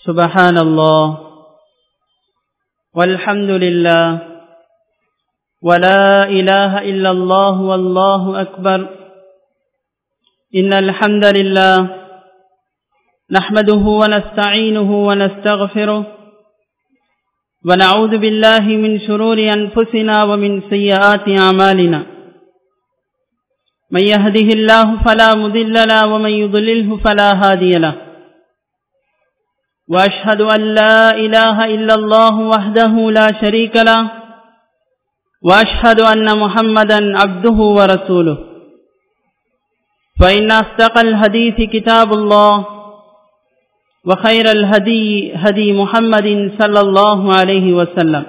سبحان الله والحمد لله ولا إله إلا الله والله أكبر إن الحمد لله نحمده ونستعينه ونستغفره ونعوذ بالله من شرور أنفسنا ومن سيئات أعمالنا من يهده الله فلا مضل له ومن يضلله فلا هادي له وأشهد أن لا إله إلا الله وحده لا شريك له وأشهد أن محمدا عبده ورسوله فإن أصدق الحديث كتاب الله وخير الهدي هدي محمد صلى الله عليه وسلم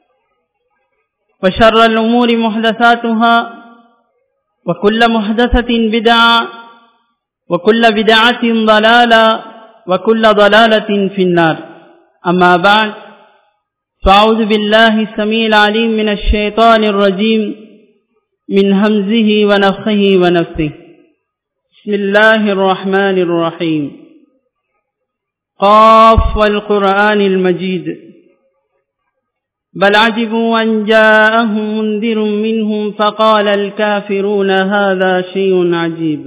وشر الأمور محدثاتها وكل محدثة بدعة وكل بدعة ضلالة وكل ضلالة في النار أما بعد فأعوذ بالله السميع العليم من الشيطان الرجيم من همزه ونفخه ونفثه بسم الله الرحمن الرحيم قاف والقرآن المجيد بل عجبوا أن جاءهم منذر منهم فقال الكافرون هذا شيء عجيب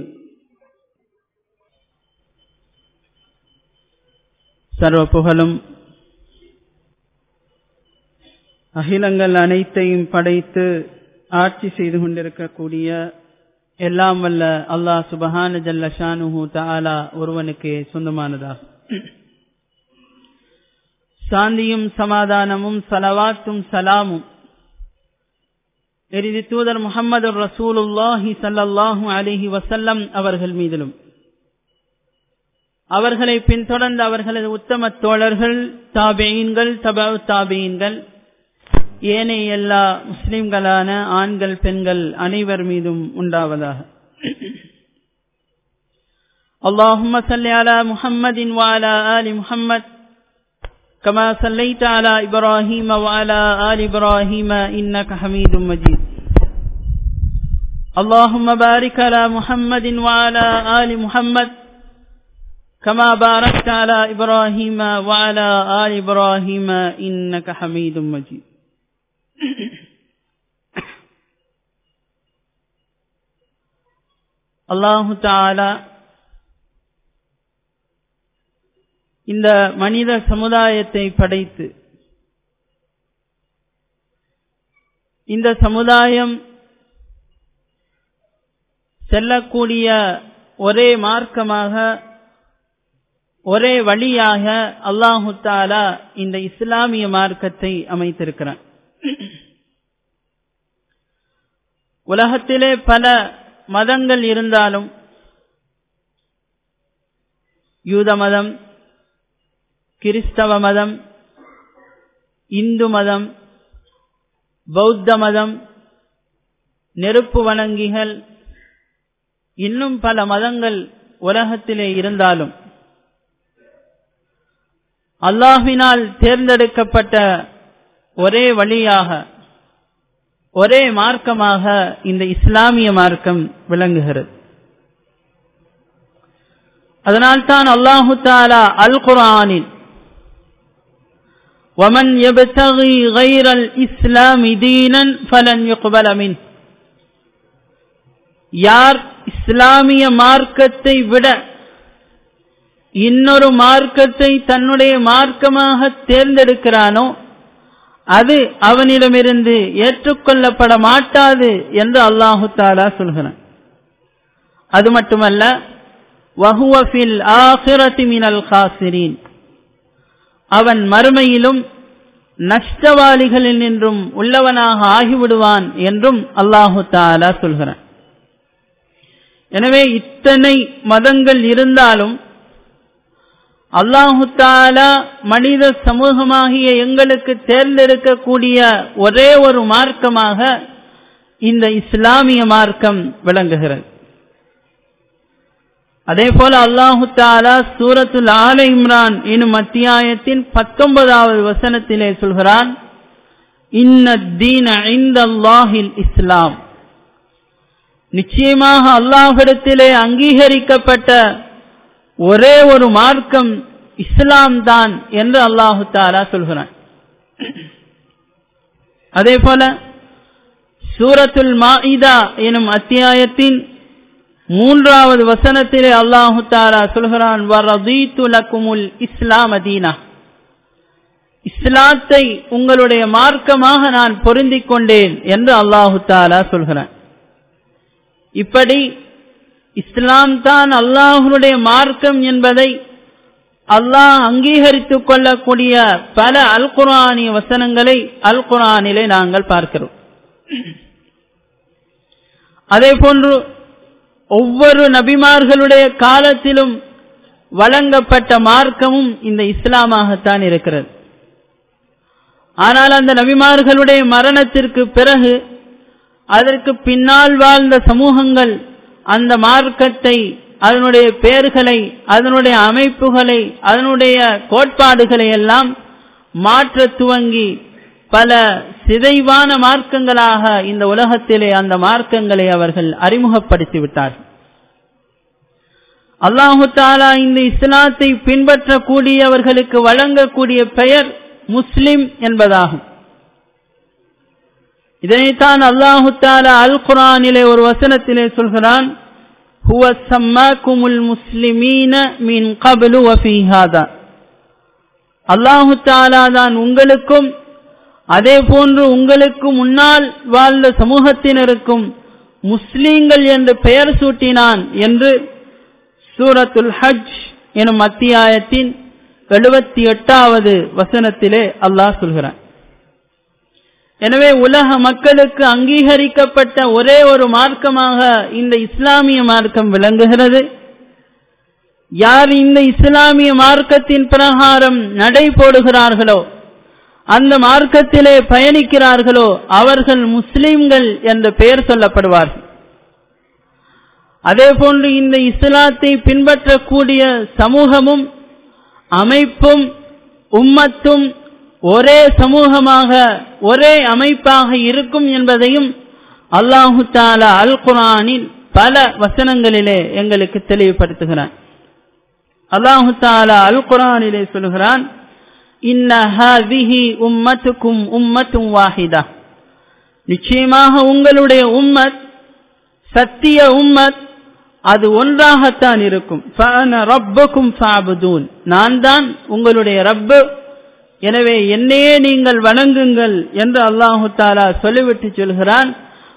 சர்வ புகழும் அகிலங்கள் அனைத்தையும் படைத்து ஆட்சி செய்து கொண்டிருக்கக்கூடிய எல்லாம் வல்ல அல்லாஹ் சுபஹான ஜல்ல ஷானுஹு தாலா ஒருவனுக்கு சொந்தமானதாகும் சாந்தியும் சமாதானமும் சலவாத்தும் சலாமும் எரிதி தூதர் முகமது ரசூலுல்லாஹி சல்லாஹூ அலிஹி வசல்லம் அவர்கள் மீதிலும் அவர்களை பின்தொடர்ந்து அவர்களது உத்தம தோழர்கள் தாபெயின்கள் தப தாபெயின்கள் ஏனைய எல்லா முஸ்லிம்களான ஆண்கள் பெண்கள் அனைவர் மீதும் உண்டாவதாக اللهم صل على محمد وعلى آل محمد كما صليت على إبراهيم وعلى آل إبراهيم إنك حميد مجيد اللهم بارك على محمد وعلى آل محمد كما باركت على إبراهيم وعلى آل إبراهيم إنك حميد مجيد அல்லாஹு தாலா இந்த மனித சமுதாயத்தை படைத்து இந்த சமுதாயம் செல்லக்கூடிய ஒரே மார்க்கமாக ஒரே வழியாக அல்லாஹு தாலா இந்த இஸ்லாமிய மார்க்கத்தை அமைத்திருக்கிறான் உலகத்திலே பல மதங்கள் இருந்தாலும் யூத மதம் கிறிஸ்தவ மதம் இந்து மதம் பௌத்த மதம் நெருப்பு வணங்கிகள் இன்னும் பல மதங்கள் உலகத்திலே இருந்தாலும் அல்லாஹினால் தேர்ந்தெடுக்கப்பட்ட ஒரே வழியாக ஒரே மார்க்கமாக இந்த இஸ்லாமிய மார்க்கம் விளங்குகிறது அதனால்தான் அல்லாஹு தாலா அல் குரானில் ومن يبتغي غير الإسلام دينا فلن يقبل منه யார் இஸ்லாமிய மார்க்கத்தை விட இன்னொரு மார்க்கத்தை தன்னுடைய மார்க்கமாக தேர்ந்தெடுக்கிறானோ அது அவனிடமிருந்து ஏற்றுக்கொள்ளப்பட மாட்டாது என்று அல்லாஹு தாலா சொல்கிறான் அது மட்டுமல்ல வஹுவஃபில் ஆஹிரத்தி மினல் காசிரீன் அவன் மறுமையிலும் நஷ்டவாளிகளில் நின்றும் உள்ளவனாக ஆகிவிடுவான் என்றும் அல்லாஹு தாலா சொல்கிறான் எனவே இத்தனை மதங்கள் இருந்தாலும் அல்லாஹு தாலா மனித சமூகமாகிய எங்களுக்கு தேர்ந்தெடுக்கக்கூடிய ஒரே ஒரு மார்க்கமாக இந்த இஸ்லாமிய மார்க்கம் விளங்குகிறது அதே போல அல்லாஹு தாலா சூரத்துல் ஆல இம்ரான் எனும் அத்தியாயத்தின் பத்தொன்பதாவது வசனத்திலே சொல்கிறான் இன்ன தீன ஐந்தல்லாஹில் இஸ்லாம் நிச்சயமாக அல்லாஹிடத்திலே அங்கீகரிக்கப்பட்ட ஒரே ஒரு மார்க்கம் இஸ்லாம் தான் என்று அல்லாஹு தாலா சொல்கிறான் அதே போல சூரத்துல் மாஇதா எனும் அத்தியாயத்தின் மூன்றாவது வசனத்திலே அல்லாஹு தாலா சொல்கிறான் வரதீத்து லக்குமுல் இஸ்லாம் அதீனா இஸ்லாத்தை உங்களுடைய மார்க்கமாக நான் பொருந்திக் கொண்டேன் என்று அல்லாஹு தாலா சொல்கிறான் இப்படி இஸ்லாம் தான் அல்லாஹனுடைய மார்க்கம் என்பதை அல்லாஹ் அங்கீகரித்துக் கொள்ளக்கூடிய பல அல் குரானிய வசனங்களை அல் குரானிலே நாங்கள் பார்க்கிறோம் அதே போன்று ஒவ்வொரு நபிமார்களுடைய காலத்திலும் வழங்கப்பட்ட மார்க்கமும் இந்த இஸ்லாமாகத்தான் இருக்கிறது ஆனால் அந்த நபிமார்களுடைய மரணத்திற்கு பிறகு அதற்கு பின்னால் வாழ்ந்த சமூகங்கள் அந்த மார்க்கத்தை அதனுடைய பெயர்களை அதனுடைய அமைப்புகளை அதனுடைய கோட்பாடுகளை எல்லாம் மாற்ற துவங்கி பல சிதைவான மார்க்கங்களாக இந்த உலகத்திலே அந்த மார்க்கங்களை அவர்கள் அறிமுகப்படுத்தி விட்டார்கள் அல்லாஹு தாலா இந்த இஸ்லாத்தை பின்பற்றக்கூடியவர்களுக்கு வழங்கக்கூடிய பெயர் முஸ்லிம் என்பதாகும் இதனைத்தான் அல்லாஹு தாலா அல் குரானிலே ஒரு வசனத்திலே சொல்கிறான் هو سماكم المسلمين من قبل وفي هذا அல்லாஹு தாலா தான் உங்களுக்கும் அதே போன்று உங்களுக்கு முன்னால் வாழ்ந்த சமூகத்தினருக்கும் முஸ்லீம்கள் என்று பெயர் சூட்டினான் என்று சூரத்துல் ஹஜ் எனும் அத்தியாயத்தின் எழுபத்தி எட்டாவது வசனத்திலே அல்லாஹ் சொல்கிறான் எனவே உலக மக்களுக்கு அங்கீகரிக்கப்பட்ட ஒரே ஒரு மார்க்கமாக இந்த இஸ்லாமிய மார்க்கம் விளங்குகிறது யார் இந்த இஸ்லாமிய மார்க்கத்தின் பிரகாரம் நடை போடுகிறார்களோ அந்த மார்க்கத்திலே பயணிக்கிறார்களோ அவர்கள் முஸ்லிம்கள் என்று பெயர் சொல்லப்படுவார்கள் அதே போன்று இந்த இஸ்லாத்தை பின்பற்றக்கூடிய சமூகமும் அமைப்பும் உம்மத்தும் ஒரே சமூகமாக ஒரே அமைப்பாக இருக்கும் என்பதையும் அல்லாஹு தாலா அல் குரானில் பல வசனங்களிலே எங்களுக்கு தெளிவுபடுத்துகிறான் அல்லாஹு தாலா அல் குரானிலே சொல்கிறான் இன்ன ஹாதிஹி உம்மத்துக்கும் உம்மத்தும் வாஹிதா நிச்சயமாக உங்களுடைய உம்மத் சத்திய உம்மத் அது ஒன்றாகத்தான் இருக்கும் ரப்பக்கும் சாபுதூன் நான் தான் உங்களுடைய ரப்பு எனவே என்னையே நீங்கள் வணங்குங்கள் என்று அல்லாஹு தாலா சொல்லிவிட்டு சொல்கிறான்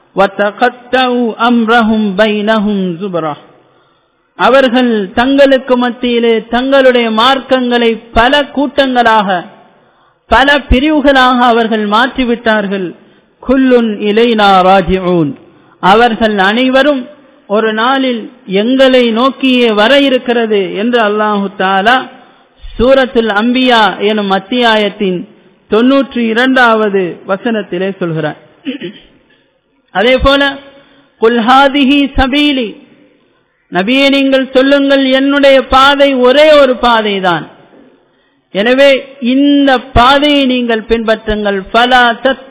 அவர்கள் தங்களுக்கு மத்தியிலே தங்களுடைய மார்க்கங்களை பல கூட்டங்களாக பல பிரிவுகளாக அவர்கள் மாற்றிவிட்டார்கள் குல்லுன் இலைனா ராஜிஊன் அவர்கள் அனைவரும் ஒரு நாளில் எங்களை நோக்கியே வர இருக்கிறது என்று அல்லாஹு தாலா சூரத்துல் அம்பியா எனும் அத்தியாயத்தின் தொன்னூற்றி இரண்டாவது வசனத்திலே சொல்கிறார் அதே போல குல்ஹாதிஹி சபீலி நபியே நீங்கள் சொல்லுங்கள் என்னுடைய பாதை ஒரே ஒரு பாதை தான் எனவே இந்த பாதையை நீங்கள் பின்பற்றுங்கள் பல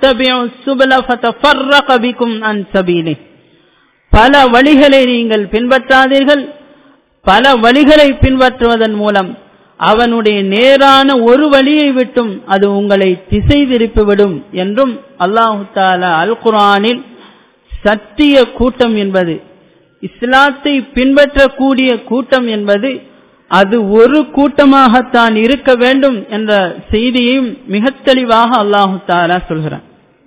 தத்தபிக்கும் அன் சபீலி பல வழிகளை நீங்கள் பின்பற்றாதீர்கள் பல வழிகளை பின்பற்றுவதன் மூலம் அவனுடைய நேரான ஒரு வழியை விட்டும் அது உங்களை திசை திருப்பிவிடும் என்றும் அல்லாஹு தாலா அல் குரானில் சத்திய கூட்டம் என்பது இஸ்லாத்தை பின்பற்றக்கூடிய கூட்டம் என்பது அது ஒரு கூட்டமாகத்தான் இருக்க வேண்டும் என்ற செய்தியையும் மிக தெளிவாக அல்லாஹு தாலா சொல்கிறான்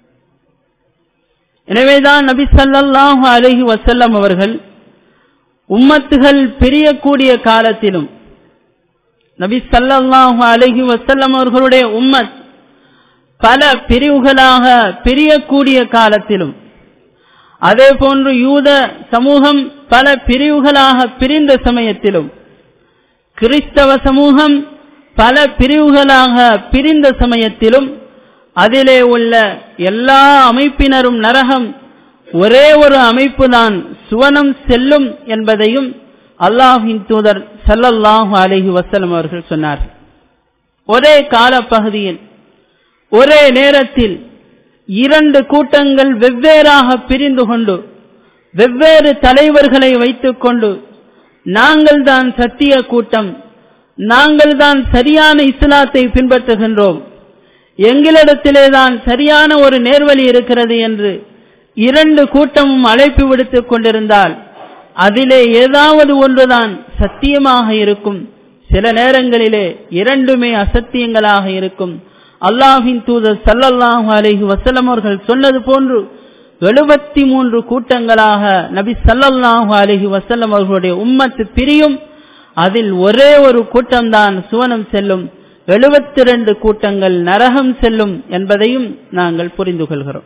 எனவேதான் நபி சல்லாஹு அலஹி வசல்லம் அவர்கள் உம்மத்துகள் பிரியக்கூடிய காலத்திலும் நபி சல்லாஹு அலஹி வசல்லம் அவர்களுடைய உம்மத் பல பிரிவுகளாக பிரியக்கூடிய காலத்திலும் அதே போன்று யூத சமூகம் பல பிரிவுகளாக பிரிந்த சமயத்திலும் கிறிஸ்தவ சமூகம் பல பிரிவுகளாக பிரிந்த சமயத்திலும் அதிலே உள்ள எல்லா அமைப்பினரும் நரகம் ஒரே ஒரு அமைப்பு தான் சுவனம் செல்லும் என்பதையும் அல்லாஹின் தூதர் சல்லல்லாஹு அலஹி வசலம் அவர்கள் சொன்னார் ஒரே காலப்பகுதியில் ஒரே நேரத்தில் இரண்டு கூட்டங்கள் வெவ்வேறாக பிரிந்து கொண்டு வெவ்வேறு தலைவர்களை வைத்துக் கொண்டு நாங்கள் தான் சத்திய கூட்டம் நாங்கள் தான் சரியான இஸ்லாத்தை பின்பற்றுகின்றோம் எங்களிடத்திலே தான் சரியான ஒரு நேர்வழி இருக்கிறது என்று இரண்டு கூட்டமும் அழைப்பு விடுத்துக் கொண்டிருந்தால் அதிலே ஏதாவது ஒன்றுதான் சத்தியமாக இருக்கும் சில நேரங்களிலே இரண்டுமே அசத்தியங்களாக இருக்கும் அல்லாஹின் தூதர் சல்லல்லாஹு அலைஹி வசல்லம் அவர்கள் சொன்னது போன்று எழுபத்தி மூன்று கூட்டங்களாக நபி சல்லல்லாஹு அலைஹி வசல்லம் அவர்களுடைய உம்மத்து பிரியும் அதில் ஒரே ஒரு கூட்டம்தான் சுவனம் செல்லும் எழுபத்தி ரெண்டு கூட்டங்கள் நரகம் செல்லும் என்பதையும் நாங்கள் புரிந்து கொள்கிறோம்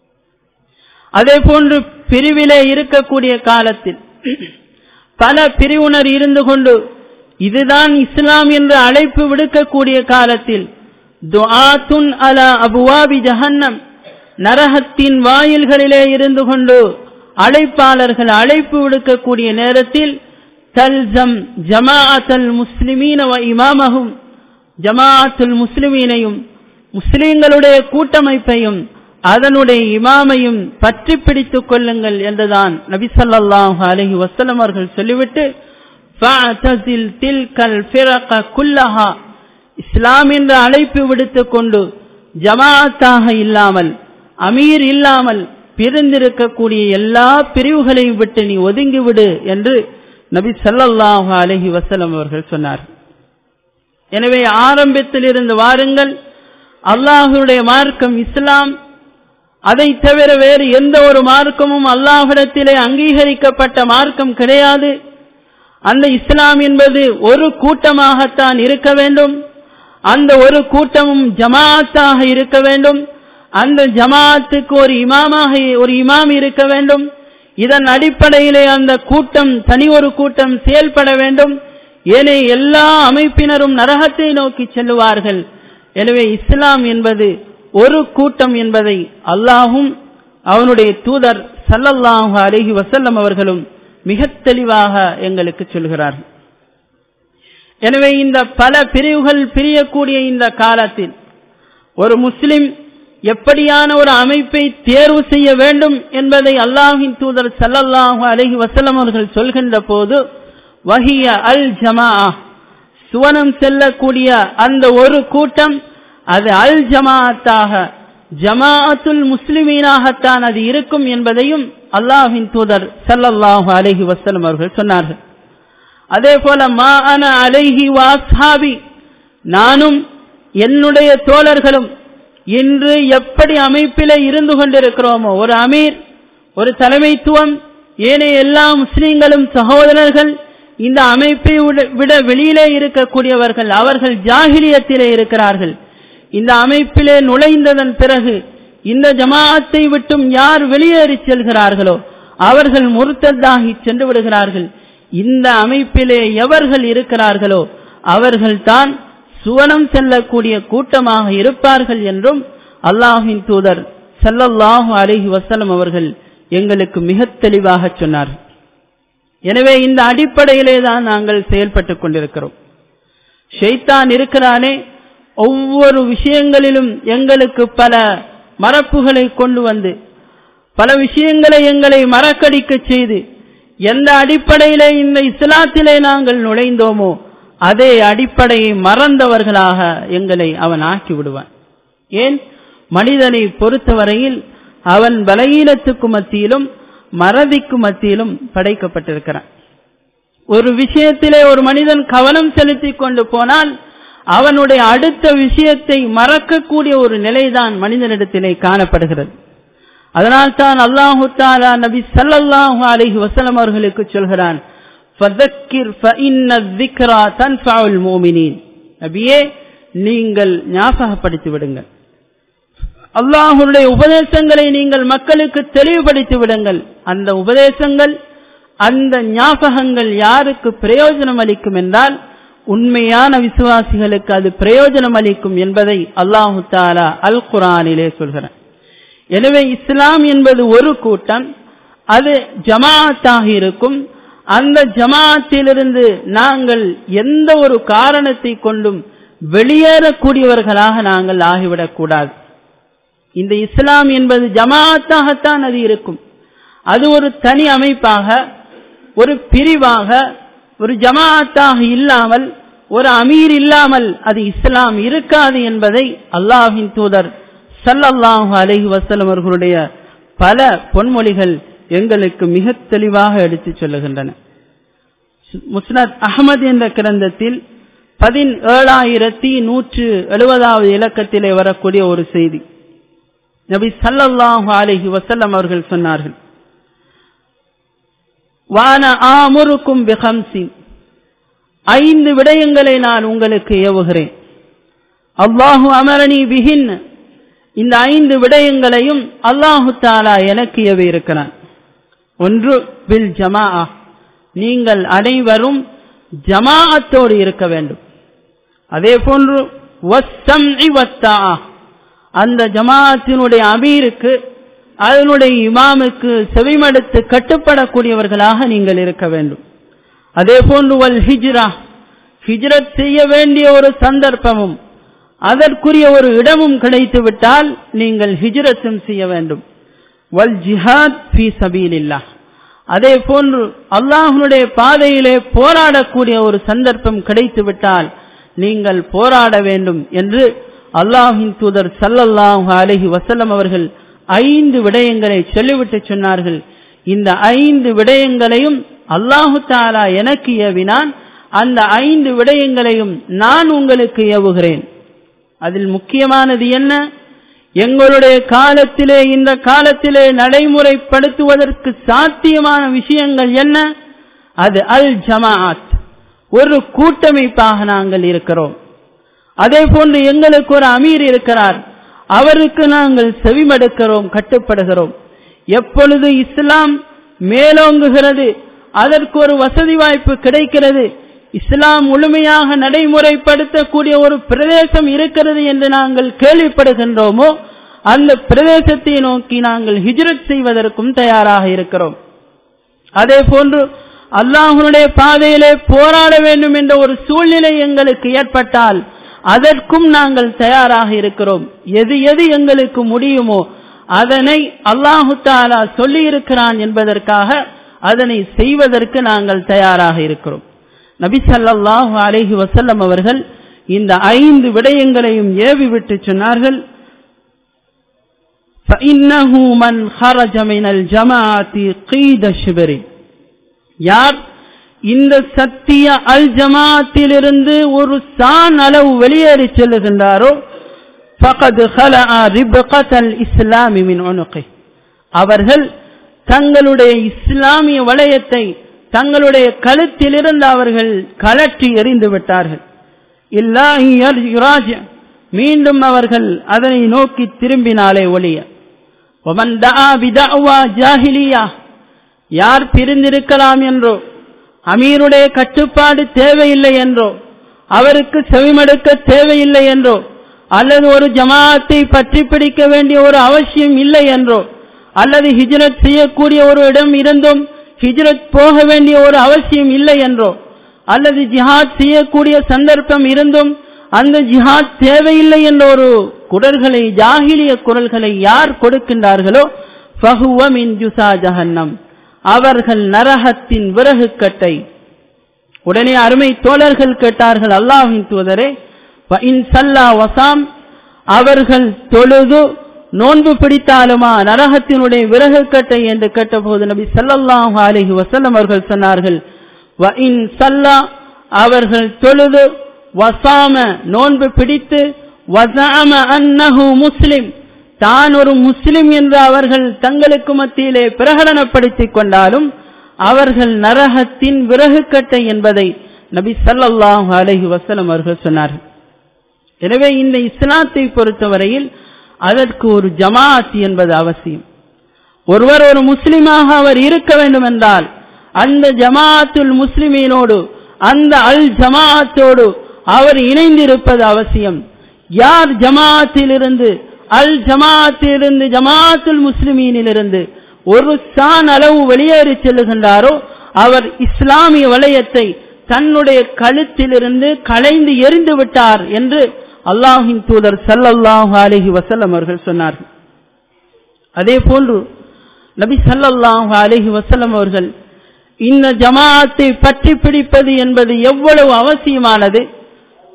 அதே போன்று பிரிவிலே இருக்கக்கூடிய காலத்தில் பல பிரிவினர் இருந்து கொண்டு இதுதான் இஸ்லாம் என்று அழைப்பு விடுக்கக்கூடிய காலத்தில் துஆத்துன் அலா அபுவாபி ஜஹன்னம் நரகத்தின் வாயில்களிலே இருந்து கொண்டு அழைப்பாளர்கள் அழைப்பு விடுக்கக்கூடிய நேரத்தில் தல்சம் ஜமாஅத்தல் முஸ்லிமீன வ இமாமகும் ஜமாஅத்துல் முஸ்லிமீனையும் முஸ்லிம்களுடைய கூட்டமைப்பையும் அதனுடைய இமாமையும் பற்றி பிடித்துக் கொள்ளுங்கள் என்றுதான் நபி ஸல்லல்லாஹு அலைஹி வஸல்லம் அவர்கள் சொல்லிவிட்டு ஃபஅதஸில் தில்கல் ஃபிரக குல்லஹா இஸ்லாம் என்ற அழைப்பு விடுத்துக் கொண்டு ஜமாஅத்தாக இல்லாமல் அமீர் இல்லாமல் பிரிந்திருக்கக்கூடிய எல்லா பிரிவுகளையும் விட்டு நீ ஒதுங்கிவிடு என்று நபி ஸல்லல்லாஹு அலைஹி வஸல்லம் அவர்கள் சொன்னார் எனவே ஆரம்பத்தில் இருந்து வாருங்கள் அல்லாஹுடைய மார்க்கம் இஸ்லாம் அதை தவிர வேறு எந்த ஒரு மார்க்கமும் அல்லாஹிடத்திலே அங்கீகரிக்கப்பட்ட மார்க்கம் கிடையாது அந்த இஸ்லாம் என்பது ஒரு கூட்டமாகத்தான் இருக்க வேண்டும் அந்த ஒரு கூட்டமும் ஜமாஅத்தாக இருக்க வேண்டும் அந்த ஜமாஅத்துக்கு ஒரு இமாமாக ஒரு இமாம் இருக்க வேண்டும் இதன் அடிப்படையிலே அந்த கூட்டம் தனி ஒரு கூட்டம் செயல்பட வேண்டும் ஏனே எல்லா அமைப்பினரும் நரகத்தை நோக்கி செல்லுவார்கள் எனவே இஸ்லாம் என்பது ஒரு கூட்டம் என்பதை அல்லாஹும் அவனுடைய தூதர் சல்லல்லாஹு அலைஹி வசல்லம் அவர்களும் மிக தெளிவாக எங்களுக்கு சொல்கிறார்கள் எனவே இந்த பல பிரிவுகள் பிரியக்கூடிய இந்த காலத்தில் ஒரு முஸ்லிம் எப்படியான ஒரு அமைப்பை தேர்வு செய்ய வேண்டும் என்பதை அல்லாஹின் தூதர் சல்லல்லாஹு அலைஹி வசல்லம் அவர்கள் சொல்கின்ற போது வஹிய அல் ஜமா சுவனம் செல்லக்கூடிய அந்த ஒரு கூட்டம் அது அல் ஜமாஅத்தாக ஜமாஅத்துல் முஸ்லிமீனாகத்தான் அது இருக்கும் என்பதையும் அல்லாஹின் தூதர் சல்லல்லாஹு அலைஹி வசல்லம் அவர்கள் சொன்னார்கள் அதே போல மா அன அலைஹி வாஸ்ஹாபி நானும் என்னுடைய தோழர்களும் இன்று எப்படி அமைப்பிலே இருந்து கொண்டிருக்கிறோமோ ஒரு அமீர் ஒரு தலைமைத்துவம் ஏனைய எல்லா முஸ்லிம்களும் சகோதரர்கள் இந்த அமைப்பை விட வெளியிலே இருக்கக்கூடியவர்கள் அவர்கள் ஜாகிலியத்திலே இருக்கிறார்கள் இந்த அமைப்பிலே நுழைந்ததன் பிறகு இந்த ஜமாஅத்தை விட்டும் யார் வெளியேறி செல்கிறார்களோ அவர்கள் முருத்தத்தாகி சென்று விடுகிறார்கள் இந்த அமைப்பிலே எவர்கள் இருக்கிறார்களோ அவர்கள்தான் சுவனம் செல்லக்கூடிய கூட்டமாக இருப்பார்கள் என்றும் அல்லாஹின் தூதர் சல்லல்லாஹு அலைஹி வசலம் அவர்கள் எங்களுக்கு மிக தெளிவாக சொன்னார் எனவே இந்த அடிப்படையிலே தான் நாங்கள் செயல்பட்டுக் கொண்டிருக்கிறோம் ஷெய்தான் இருக்கிறானே ஒவ்வொரு விஷயங்களிலும் எங்களுக்கு பல மரப்புகளை கொண்டு வந்து பல விஷயங்களை எங்களை மறக்கடிக்க செய்து எந்த அடிப்படையிலே இந்த இஸ்லாத்திலே நாங்கள் நுழைந்தோமோ அதே அடிப்படையை மறந்தவர்களாக எங்களை அவன் ஆக்கி விடுவான் ஏன் மனிதனை பொறுத்தவரையில் அவன் பலகீனத்துக்கு மத்தியிலும் மறதிக்கு மத்தியிலும் படைக்கப்பட்டிருக்கிறான் ஒரு விஷயத்திலே ஒரு மனிதன் கவனம் செலுத்தி கொண்டு போனால் அவனுடைய அடுத்த விஷயத்தை மறக்கக்கூடிய ஒரு நிலைதான் மனிதனிடத்திலே காணப்படுகிறது அதனால் தான் அல்லாஹு தாலா நபி சல்லல்லாஹு அலைஹி வசலம் அவர்களுக்கு சொல்கிறான் நபியே நீங்கள் ஞாபகப்படுத்தி விடுங்கள் அல்லாஹுடைய உபதேசங்களை நீங்கள் மக்களுக்கு தெளிவுபடுத்தி விடுங்கள் அந்த உபதேசங்கள் அந்த ஞாபகங்கள் யாருக்கு பிரயோஜனம் அளிக்கும் என்றால் உண்மையான விசுவாசிகளுக்கு அது பிரயோஜனம் அளிக்கும் என்பதை அல்லாஹு தாலா அல் குரானிலே சொல்கிறார் எனவே இஸ்லாம் என்பது ஒரு கூட்டம் அது ஜமாஅத்தாக இருக்கும் அந்த ஜமாஅத்திலிருந்து நாங்கள் எந்த ஒரு காரணத்தை கொண்டும் வெளியேறக்கூடியவர்களாக நாங்கள் ஆகிவிடக்கூடாது இந்த இஸ்லாம் என்பது ஜமாஅத்தாகத்தான் அது இருக்கும் அது ஒரு தனி அமைப்பாக ஒரு பிரிவாக ஒரு ஜமாஅத்தாக இல்லாமல் ஒரு அமீர் இல்லாமல் அது இஸ்லாம் இருக்காது என்பதை அல்லாஹின் தூதர் சல்லல்லாஹு அலைஹி வஸல்லம் அவர்களுடைய பல பொன்மொழிகள் எங்களுக்கு மிக தெளிவாக எடுத்துச் சொல்லுகின்றன முஸ்னத் அகமது என்ற கிரந்தத்தில் பதினேழாயிரத்தி நூற்று எழுபதாவது இலக்கத்திலே வரக்கூடிய ஒரு செய்தி நபி சல்லல்லாஹு அலைஹி வஸல்லம் அவர்கள் சொன்னார்கள் வான ஆமுருக்கும் பிஹம்சின் ஐந்து விடயங்களை நான் உங்களுக்கு ஏவுகிறேன் அல்லாஹு அமரணி பிகின் இந்த ஐந்து விடயங்களையும் அல்லாஹு தாலா எனக்கு ஏவி இருக்கிறான் ஒன்று பில் ஜமா நீங்கள் அனைவரும் ஜமாஅத்தோடு இருக்க வேண்டும் அதே போன்று அந்த ஜமாஅத்தினுடைய அமீருக்கு அதனுடைய இமாமுக்கு செவிமடுத்து கட்டுப்படக்கூடியவர்களாக நீங்கள் இருக்க வேண்டும் அதே போன்று வல் ஹிஜ்ரா ஹிஜ்ரத் செய்ய வேண்டிய ஒரு சந்தர்ப்பமும் அதற்குரிய ஒரு இடமும் கிடைத்து விட்டால் நீங்கள் ஹிஜ்ரத்தும் செய்ய வேண்டும் வல் ஜிஹாத் ஃபி சபீலில்லா அதே போன்று அல்லாஹனுடைய பாதையிலே போராடக்கூடிய ஒரு சந்தர்ப்பம் கிடைத்து விட்டால் நீங்கள் போராட வேண்டும் என்று அல்லாஹின் தூதர் சல்லல்லாஹு அலஹி வசல்லம் அவர்கள் ஐந்து விடயங்களை சொல்லிவிட்டு சொன்னார்கள் இந்த ஐந்து விடயங்களையும் அல்லாஹு தாலா எனக்கு ஏவினான் அந்த ஐந்து விடயங்களையும் நான் உங்களுக்கு ஏவுகிறேன் அதில் முக்கியமானது என்ன எங்களுடைய காலத்திலே இந்த காலத்திலே நடைமுறைப்படுத்துவதற்கு சாத்தியமான விஷயங்கள் என்ன அது அல் ஜமாஅத் ஒரு கூட்டமைப்பாக நாங்கள் இருக்கிறோம் அதே போன்று எங்களுக்கு ஒரு அமீர் இருக்கிறார் அவருக்கு நாங்கள் செவிமடுக்கிறோம் கட்டுப்படுகிறோம் எப்பொழுது இஸ்லாம் மேலோங்குகிறது அதற்கு ஒரு வசதி வாய்ப்பு கிடைக்கிறது இஸ்லாம் முழுமையாக நடைமுறைப்படுத்தக்கூடிய ஒரு பிரதேசம் இருக்கிறது என்று நாங்கள் கேள்விப்படுகின்றோமோ அந்த பிரதேசத்தை நோக்கி நாங்கள் ஹிஜ்ரத் செய்வதற்கும் தயாராக இருக்கிறோம் அதே போன்று அல்லாஹனுடைய பாதையிலே போராட வேண்டும் என்ற ஒரு சூழ்நிலை எங்களுக்கு ஏற்பட்டால் அதற்கும் நாங்கள் தயாராக இருக்கிறோம் எது எது எங்களுக்கு முடியுமோ அதனை அல்லாஹு தாலா சொல்லி இருக்கிறான் என்பதற்காக அதனை செய்வதற்கு நாங்கள் தயாராக இருக்கிறோம் நபி சல்லாஹு அலேஹி வசல்லம் அவர்கள் இந்த ஐந்து விடயங்களையும் ஏவி விட்டு சொன்னார்கள் فإنه من خرج من الجماعة قيد شبر யார் இந்த சத்திய அல் ஜமாத்திலிருந்து ஒரு சான் அளவு வெளியேறி செல்லுகின்றாரோ ஃபகத் ஹலா ரிபகத் இஸ்லாமி மின் உனுகை அவர்கள் தங்களுடைய இஸ்லாமிய வளையத்தை தங்களுடைய கழுத்திலிருந்து அவர்கள் கலற்றி எறிந்து விட்டார்கள் இல்லா மீண்டும் அவர்கள் அதனை நோக்கி திரும்பினாலே ஒளிய ஜாஹிலியா யார் பிரிந்திருக்கலாம் என்றோ அமீருடைய கட்டுப்பாடு தேவையில்லை என்றோ அவருக்கு செவிமடுக்க தேவையில்லை என்றோ அல்லது ஒரு ஜமாத்தை பற்றி பிடிக்க வேண்டிய ஒரு அவசியம் இல்லை என்றோ அல்லது ஹிஜ்ரத் செய்யக்கூடிய ஒரு இடம் இருந்தும் ஹிஜ்ரத் போக வேண்டிய ஒரு அவசியம் இல்லை என்றோ அல்லது ஜிஹாத் செய்யக்கூடிய சந்தர்ப்பம் இருந்தும் அந்த ஜிஹாத் தேவையில்லை என்ற ஒரு குரல்களை ஜாகிலிய குரல்களை யார் கொடுக்கின்றார்களோ ஃபஹுவ மின் ஜுசா ஜஹன்னம் அவர்கள் நரகத்தின் விறகு கட்டை உடனே அருமை தோழர்கள் கேட்டார்கள் அல்லாஹின் தூதரே சல்லா வசாம் அவர்கள் தொழுது நோன்பு பிடித்தாலுமா நரகத்தினுடைய விறகு கட்டை என்று கேட்டபோது நபி சல்லல்லாஹு அலிஹி வசல்லம் அவர்கள் சொன்னார்கள் வ இன் சல்லா அவர்கள் தொழுது வசாம நோன்பு பிடித்து வசாம அன்னஹு முஸ்லிம் தான் ஒரு முஸ்லிம் என்று அவர்கள் தங்களுக்கு மத்தியிலே பிரகடனப்படுத்திக் கொண்டாலும் அவர்கள் நரகத்தின் விறகு கட்டை என்பதை நபி சல்லல்லாஹு அலஹி வசலம் அவர்கள் சொன்னார்கள் எனவே இந்த இஸ்லாத்தை பொறுத்தவரையில் அதற்கு ஒரு ஜமாத் என்பது அவசியம் ஒருவர் ஒரு முஸ்லிமாக அவர் இருக்க வேண்டும் என்றால் அந்த ஜமாத்துல் முஸ்லிமீனோடு அந்த அல் ஜமாத்தோடு அவர் இணைந்திருப்பது அவசியம் யார் ஜமாத்திலிருந்து அல் ஜமாத்திலிருந்து ஜமாத்துல் முஸ்லிமீனிலிருந்து ஒரு சான் அளவு வெளியேறி செல்லுகின்றாரோ அவர் இஸ்லாமிய வளையத்தை தன்னுடைய கழுத்திலிருந்து களைந்து எரிந்து விட்டார் என்று அல்லாஹின் தூதர் சல்லல்லாஹு அலிஹி வசல்லம் அவர்கள் சொன்னார்கள் அதே போன்று நபி சல்லல்லாஹு அலிஹி வசல்லம் அவர்கள் இந்த ஜமாத்தை பற்றி பிடிப்பது என்பது எவ்வளவு அவசியமானது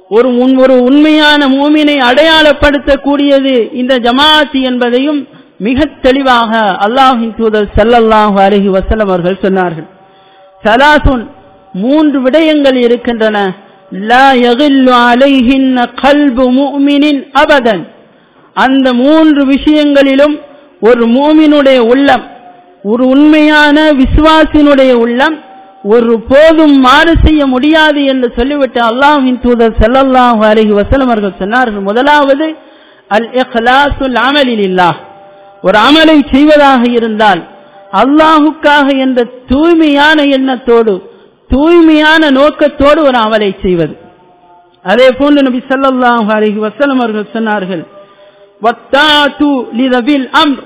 ஒரு உன்- ஒரு உண்மையான மூமினை அடையாளப்படுத்தக்கூடியது இந்த ஜமாஅத் என்பதையும் மிக தெளிவாக அல்லாஹின் தூதர் ஸல்லல்லாஹு அலைஹி வஸல்லம் அவர்கள் சொன்னார்கள் சலாசுன் மூன்று விடயங்கள் இருக்கின்றன லா யகில்லு அலைஹின்ன கல்பு முஃமினின் அபதன் அந்த மூன்று விஷயங்களிலும் ஒரு மூமினுடைய உள்ளம் ஒரு உண்மையான விசுவாசினுடைய உள்ளம் ஒரு போதும் மாறு செய்ய முடியாது என்று சொல்லிவிட்டு அல்லாஹ்வின் தூதர் ஸல்லல்லாஹு அலைஹி வஸல்லம் அவர்கள் சொன்னார்கள் முதலாவது அல் இக்லாசுல் அமலிலில்லாஹ் ஒரு அமலை செய்வதாக இருந்தால் அல்லாஹுக்காக என்ற தூய்மையான எண்ணத்தோடு தூய்மையான நோக்கத்தோடு ஒரு அமலை செய்வது அதே போன்று நபி ஸல்லல்லாஹு அலைஹி வஸல்லம் அவர்கள் சொன்னார்கள் வத்தாத்து லிதபில் அம்ர்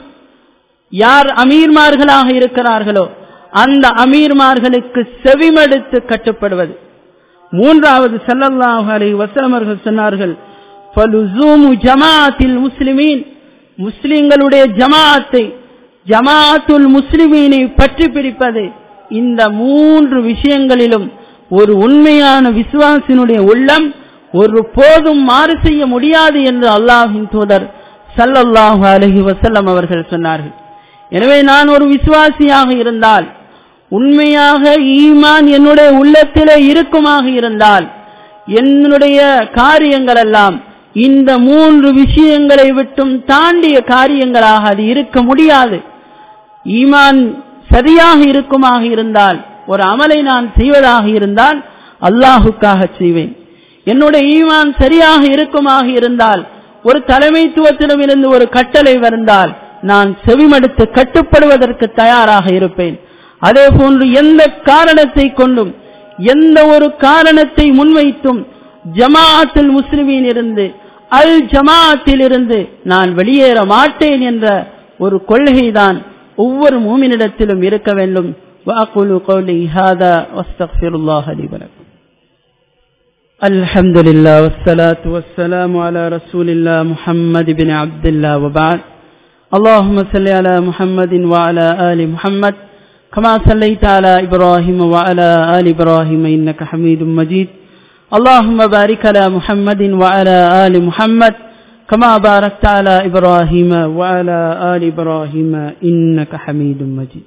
யார் அமீர்மார்களாக இருக்கிறார்களோ அந்த அமீர்மார்களுக்கு செவிமடுத்து கட்டுப்படுவது மூன்றாவது ஸல்லல்லாஹு அலைஹி வஸல்லம் அவர்கள் சொன்னார்கள் ஃபலுசூமு ஜமாஅத்தில் முஸ்லிமீன் முஸ்லிம்களுடைய ஜமாஅத்தை ஜமாஅத்துல் முஸ்லிமீனை பற்றி பிடிப்பது இந்த மூன்று விஷயங்களிலும் ஒரு உண்மையான விசுவாசினுடைய உள்ளம் ஒரு போதும் மாறு செய்ய முடியாது என்று அல்லாஹ்வின் தூதர் ஸல்லல்லாஹு அலைஹி வஸல்லம் அவர்கள் சொன்னார்கள் எனவே நான் ஒரு விசுவாசியாக இருந்தால் உண்மையாக ஈமான் என்னுடைய உள்ளத்திலே இருக்குமாக இருந்தால் என்னுடைய காரியங்கள் எல்லாம் இந்த மூன்று விஷயங்களை விட்டும் தாண்டிய காரியங்களாக அது இருக்க முடியாது ஈமான் சரியாக இருக்குமாக இருந்தால் ஒரு அமலை நான் செய்வதாக இருந்தால் அல்லாஹுக்காக செய்வேன் என்னுடைய ஈமான் சரியாக இருக்குமாக இருந்தால் ஒரு தலைமைத்துவத்திடம் இருந்து ஒரு கட்டளை வந்தால் நான் செவிமடுத்து கட்டுப்படுவதற்கு தயாராக இருப்பேன் அதே போன்று எந்த காரணத்தை கொண்டும் எந்த ஒரு காரணத்தை முன்வைத்தும் ஜமாஅத்தில் முஸ்லிமின் இருந்து அல் ஜமாஅத்தில் இருந்து நான் வெளியேற மாட்டேன் என்ற ஒரு கொள்கைதான் ஒவ்வொரு மூமினிடத்திலும் இருக்க வேண்டும் وأقول قولي هذا واستغفر الله لي ولكم الحمد لله والصلاة والسلام على رسول الله محمد بن عبد الله وبعد اللهم صل على محمد وعلى آل محمد كما صليت على إبراهيم وعلى آل إبراهيم إنك حميد مجيد اللهم بارك على محمد وعلى آل محمد كما باركت على إبراهيم وعلى آل إبراهيم إنك حميد مجيد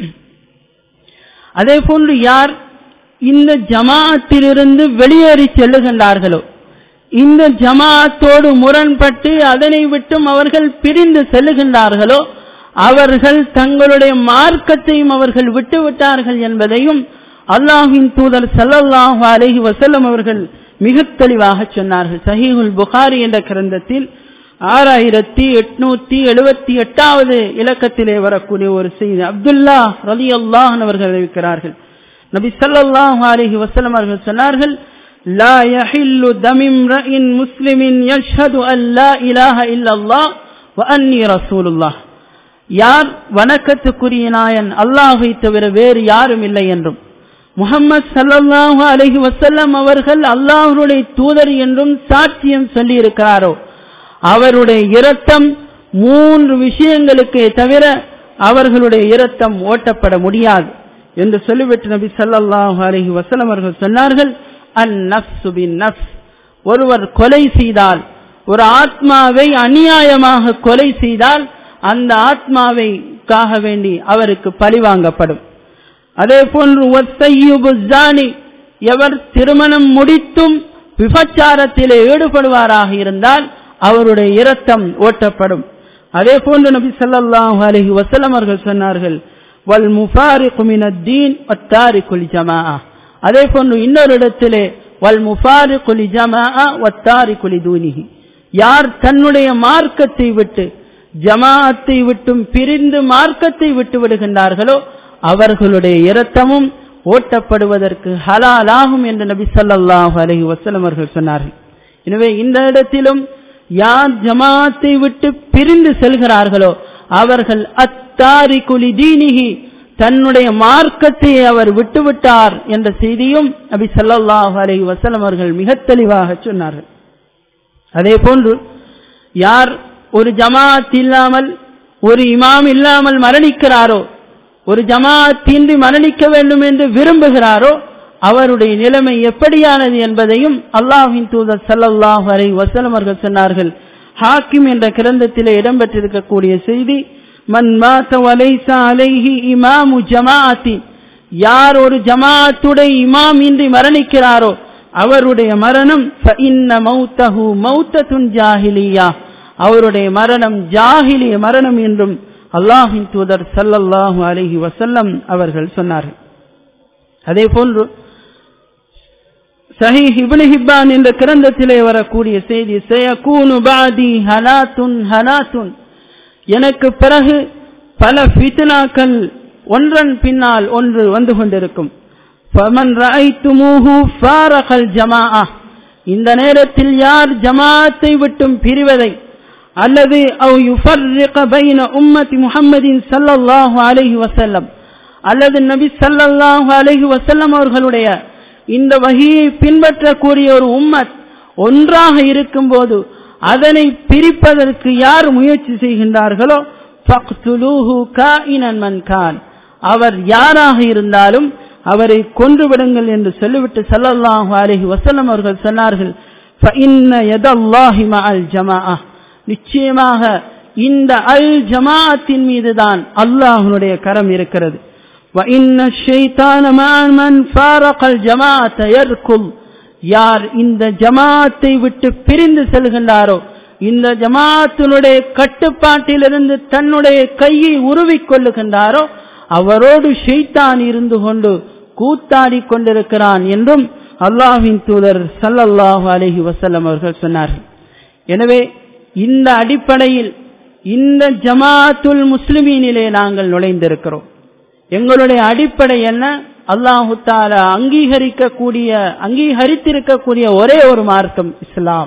அதே போன்று யார் இந்த ஜமாஅத்திலிருந்து வெளியேறி செல்லுகின்றார்களோ இந்த ஜமாஅத்தோடு முரண்பட்டு அதனை விட்டும் அவர்கள் பிரிந்து செல்லுகின்றார்களோ அவர்கள் தங்களுடைய மார்க்கத்தையும் அவர்கள் விட்டுவிட்டார்கள் என்பதையும் அல்லாஹின் தூதர் ஸல்லல்லாஹு அலைஹி வஸல்லம் அவர்கள் மிக தெளிவாக சொன்னார்கள் சஹீஹுல் புகாரி என்ற கிரந்தத்தில் ஆறாயிரத்தி எட்நூத்தி எழுபத்தி எட்டாவது இலக்கத்திலே வரக்கூடிய ஒரு செய்தி அப்துல்லா ரலி அல்லாஹன் அவர்கள் அறிவிக்கிறார்கள் நபி ஸல்லல்லாஹு அலைஹி வஸல்லம் அவர்கள் சொன்னார்கள் لا يحل دم امرئ مسلم يشهد أن لا إله إلا الله وأني رسول الله யார் வணக்கத்துக்குரிய நாயன் அல்லாஹை தவிர வேறு யாரும் இல்லை என்றும் முகமது சல்லல்லாஹு அலைஹி வஸல்லம் அவர்கள் அல்லாஹ்வுடைய தூதர் என்றும் சாட்சியம் சொல்லி இருக்கிறாரோ அவருடைய இரத்தம் மூன்று விஷயங்களுக்கு தவிர அவர்களுடைய இரத்தம் ஓட்டப்பட முடியாது என்று சொல்லிவிட்டு நபி ஸல்லல்லாஹு அலைஹி வஸல்லம் அவர்கள் சொன்னார்கள் அன் நஃப்சு பின் நஃப்ஸ் ஒருவர் கொலை செய்தால் ஒரு ஆத்மாவை அநியாயமாக கொலை செய்தால் அந்த ஆத்மாவைக்காக வேண்டி அவருக்கு பழிவாங்கப்படும் அதே போன்று ஒத்தையுபு ஜானி எவர் திருமணம் முடித்தும் விபச்சாரத்திலே ஈடுபடுவாராக இருந்தால் அவருடைய இரத்தம் ஓட்டப்படும் அதே போன்று நபி ஸல்லல்லாஹு அலைஹி வஸல்லம் அவர்கள் சொன்னார்கள் வல் முஃபாரிகு மினத்தீன் வத்தாரிகுல் ஜமாஅ அதே போன்று இன்னொரு இடத்திலே வல் முஃபாரிகு லிஜமாஅ வத்தாரிகு லிதூனிஹி யார் தன்னுடைய மார்க்கத்தை விட்டு ஜமாஅத்தை விட்டும் பிரிந்து மார்க்கத்தை விட்டு விடுகின்றார்களோ அவர்களுடைய இரத்தமும் ஓட்டப்படுவதற்கு ஹலாலாகும் என்று நபி ஸல்லல்லாஹு அலைஹி வஸல்லம் அவர்கள் சொன்னார்கள் எனவே இந்த இடத்திலும் யார் ஜமாத்தை விட்டு பிரிந்து செல்கிறார்களோ அவர்கள் அத்தாரி குலி தீனிகி தன்னுடைய மார்க்கத்தை அவர் விட்டுவிட்டார் என்ற செய்தியும் நபி ஸல்லல்லாஹு அலைஹி வஸல்லம் அவர்கள் மிக தெளிவாக சொன்னார்கள் அதே போன்று யார் ஒரு ஜமாத் இல்லாமல் ஒரு இமாம் இல்லாமல் மரணிக்கிறாரோ ஒரு ஜமாத்தின்றி மரணிக்க வேண்டும் என்று விரும்புகிறாரோ அவருடைய நிலைமை எப்படியானது என்பதையும் அல்லாஹின் தூதர் சல்லல்லாஹு அலை வசலம் அவர்கள் சொன்னார்கள் ஹாக்கிம் என்ற கிரந்தத்திலே இடம்பெற்றிருக்கக்கூடிய செய்தி மன் மாத்த வலைசா அலைஹி இமாமு ஜமாஅத்தி யார் ஒரு ஜமாஅத்துடைய இமாம் இன்றி மரணிக்கிறாரோ அவருடைய மரணம் இன்ன மௌத்தஹு மௌத்தத்துன் ஜாஹிலியா அவருடைய மரணம் ஜாஹிலிய மரணம் என்றும் அல்லாஹின் தூதர் சல்லல்லாஹு அலைஹி வசல்லம் அவர்கள் சொன்னார்கள் அதே போன்று சஹி இப்னு ஹிப்பான் என்ற கிரந்தத்திலே வரக்கூடிய செய்தி சயகூனு பாதி ஹலாத்துன் ஹலாத்துன் எனக்கு பிறகு பல ஃபித்னாக்கள் ஒன்றன் பின்னால் ஒன்று வந்து கொண்டிருக்கும் ஃபமன் ரஐத்துமூஹு ஃபாரகல் ஜமாஅ இந்த நேரத்தில் யார் ஜமாஅத்தை விட்டும் பிரிவதை அல்லது அவ் யுஃபர்ரிக பைன உம்மதி முஹம்மதின் ஸல்லல்லாஹு அலைஹி வஸல்லம் அல்லது நபி ஸல்லல்லாஹு அலைஹி வஸல்லம் அவர்களுடைய இந்த வகையை பின்பற்றக்கூடிய ஒரு உம்மத் ஒன்றாக இருக்கும்போது அதனை பிரிப்பதற்கு யார் முயற்சி செய்கின்றார்களோ ஃபக்துலூஹு காயினன் மன் கான் அவர் யாராக இருந்தாலும் அவரை கொன்று விடுங்கள் என்று சொல்லிவிட்டு ஸல்லல்லாஹு அலைஹி வஸல்லம் அவர்கள் சொன்னார்கள் ஃபஇன்ன யதல்லாஹி மஅல் ஜமாஅ நிச்சயமாக இந்த அல் ஜமாஅத்தின் மீதுதான் அல்லாஹ்வுடைய கரம் இருக்கிறது وَإِنَّ الشَّيْطَانَ مَعَ مَنْ فَارَقَ الْجَمَاعَةَ يَرْكُضُ யார் இந்த ஜமாத்தை விட்டு பிரிந்து செல்கின்றாரோ இந்த ஜமாத்தினுடைய கட்டுப்பாட்டிலிருந்து தன்னுடைய கையை உருவிக் கொள்ளுகின்றாரோ அவரோடு ஷெய்தான் இருந்து கொண்டு கூத்தாடி கொண்டிருக்கிறான் என்றும் அல்லாஹின் தூதர் சல்லல்லாஹு அலஹி வசல்லம் அவர்கள் சொன்னார்கள் எனவே இந்த அடிப்படையில் இந்த ஜமாத்துல் முஸ்லிமீனிலே நாங்கள் நுழைந்திருக்கிறோம் எங்களுடைய அடிப்படை என்ன அல்லாஹு தாலா அங்கீகரிக்கக்கூடிய அங்கீகரித்திருக்கக்கூடிய ஒரே ஒரு மார்க்கம் இஸ்லாம்